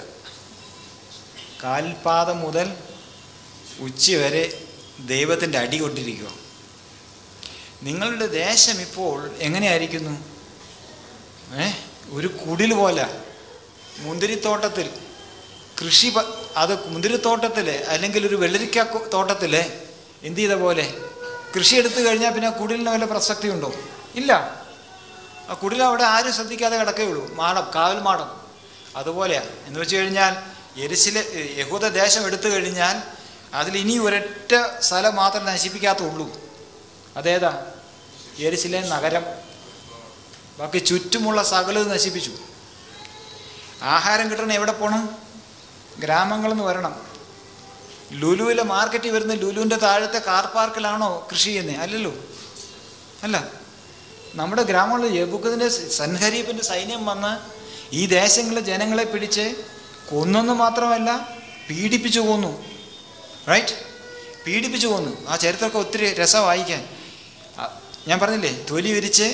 കാൽപാദം മുതൽ ഉച്ച വരെ ദൈവത്തിൻ്റെ അടി കൊണ്ടിരിക്കുക നിങ്ങളുടെ ദേശം ഇപ്പോൾ എങ്ങനെയായിരിക്കുന്നു ഏ ഒരു കുടിൽ പോലെ മുന്തിരിത്തോട്ടത്തിൽ കൃഷി പ- അത് മുന്തിരിത്തോട്ടത്തിൽ അല്ലെങ്കിൽ ഒരു വെള്ളരിക്ക കൊ- തോട്ടത്തിൽ എന്ത് ചെയ്ത പോലെ കൃഷി എടുത്തു കഴിഞ്ഞാൽ പിന്നെ ആ കുടിലിന് വല്ല പ്രസക്തി ഉണ്ടോ ഇല്ല ആ കുടിൽ അവിടെ ആരും ശ്രദ്ധിക്കാതെ കിടക്കേ ഉള്ളൂ മാടം കാവൽ മാടം അതുപോലെയാണ് എന്ന് വെച്ച് കഴിഞ്ഞാൽ എരിശിലെ യഹൂദ ദേശം എടുത്തു കഴിഞ്ഞാൽ അതിൽ ഇനി ഒരൊറ്റ സ്ഥലം മാത്രം നശിപ്പിക്കാത്തുള്ളൂ അതേതാ എരിശിലെ നഗരം ബാക്കി ചുറ്റുമുള്ള സകലത് നശിപ്പിച്ചു ആഹാരം കിട്ടണ എവിടെ പോകണം ഗ്രാമങ്ങളിൽ നിന്ന് വരണം ലുലുവിലെ മാർക്കറ്റിൽ വരുന്ന ലുലുവിൻ്റെ താഴത്തെ കാർ പാർക്കിലാണോ കൃഷി ചെയ്യുന്നത് അല്ലല്ലോ അല്ല നമ്മുടെ ഗ്രാമങ്ങളിൽ യബുക്കതിൻ്റെ സൻഹരീബിൻ്റെ സൈന്യം വന്ന് ഈ ദേശങ്ങളിലെ ജനങ്ങളെ പിടിച്ച് കൊന്നെന്ന് മാത്രമല്ല പീഡിപ്പിച്ചു കൊന്നു റൈറ്റ് പീഡിപ്പിച്ചു കൊന്നു ആ ചരിത്രമൊക്കെ ഒത്തിരി രസം വായിക്കാൻ ആ, ഞാൻ പറഞ്ഞില്ലേ തൊലി വിരിച്ച്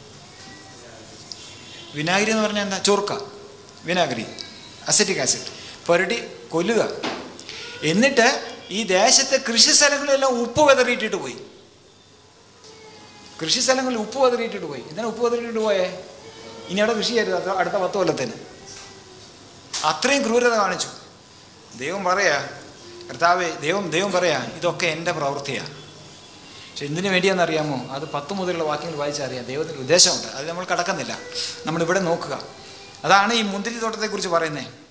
വിനാഗിരി എന്ന് പറഞ്ഞാൽ എന്താ ചൊറുക്ക വിനാഗിരി അസറ്റിക് ആസിഡ് പുരട്ടി കൊല്ലുക എന്നിട്ട് ഈ ദേശത്തെ കൃഷി സ്ഥലങ്ങളിലെല്ലാം ഉപ്പ് വിതറിയിട്ടിട്ട് പോയി കൃഷി സ്ഥലങ്ങളിൽ ഉപ്പ് വിതറിയിട്ടിട്ട് പോയി എന്തിനാ ഉപ്പ് വിതറിയിട്ടിട്ട് പോയേ ഇനി അവിടെ കൃഷി ചെയ്യരുത് അത് അടുത്ത പത്ത് കൊല്ലത്തിന് അത്രയും ക്രൂരത കാണിച്ചു ദൈവം പറയാ കർത്താവേ ദൈവം ദൈവം പറയാ ഇതൊക്കെ എൻ്റെ പ്രവൃത്തിയാണ് പക്ഷെ എന്തിനു വേണ്ടിയാണെന്നറിയാമോ അത് പത്ത് മുതലുള്ള വാക്യങ്ങൾ വായിച്ചാൽ അറിയാം ദൈവത്തിൻ്റെ ഉദ്ദേശമുണ്ട് അത് നമ്മൾ കടക്കുന്നില്ല നമ്മളിവിടെ നോക്കുക അതാണ് ഈ മുന്തിരി തോട്ടത്തെക്കുറിച്ച് പറയുന്നത്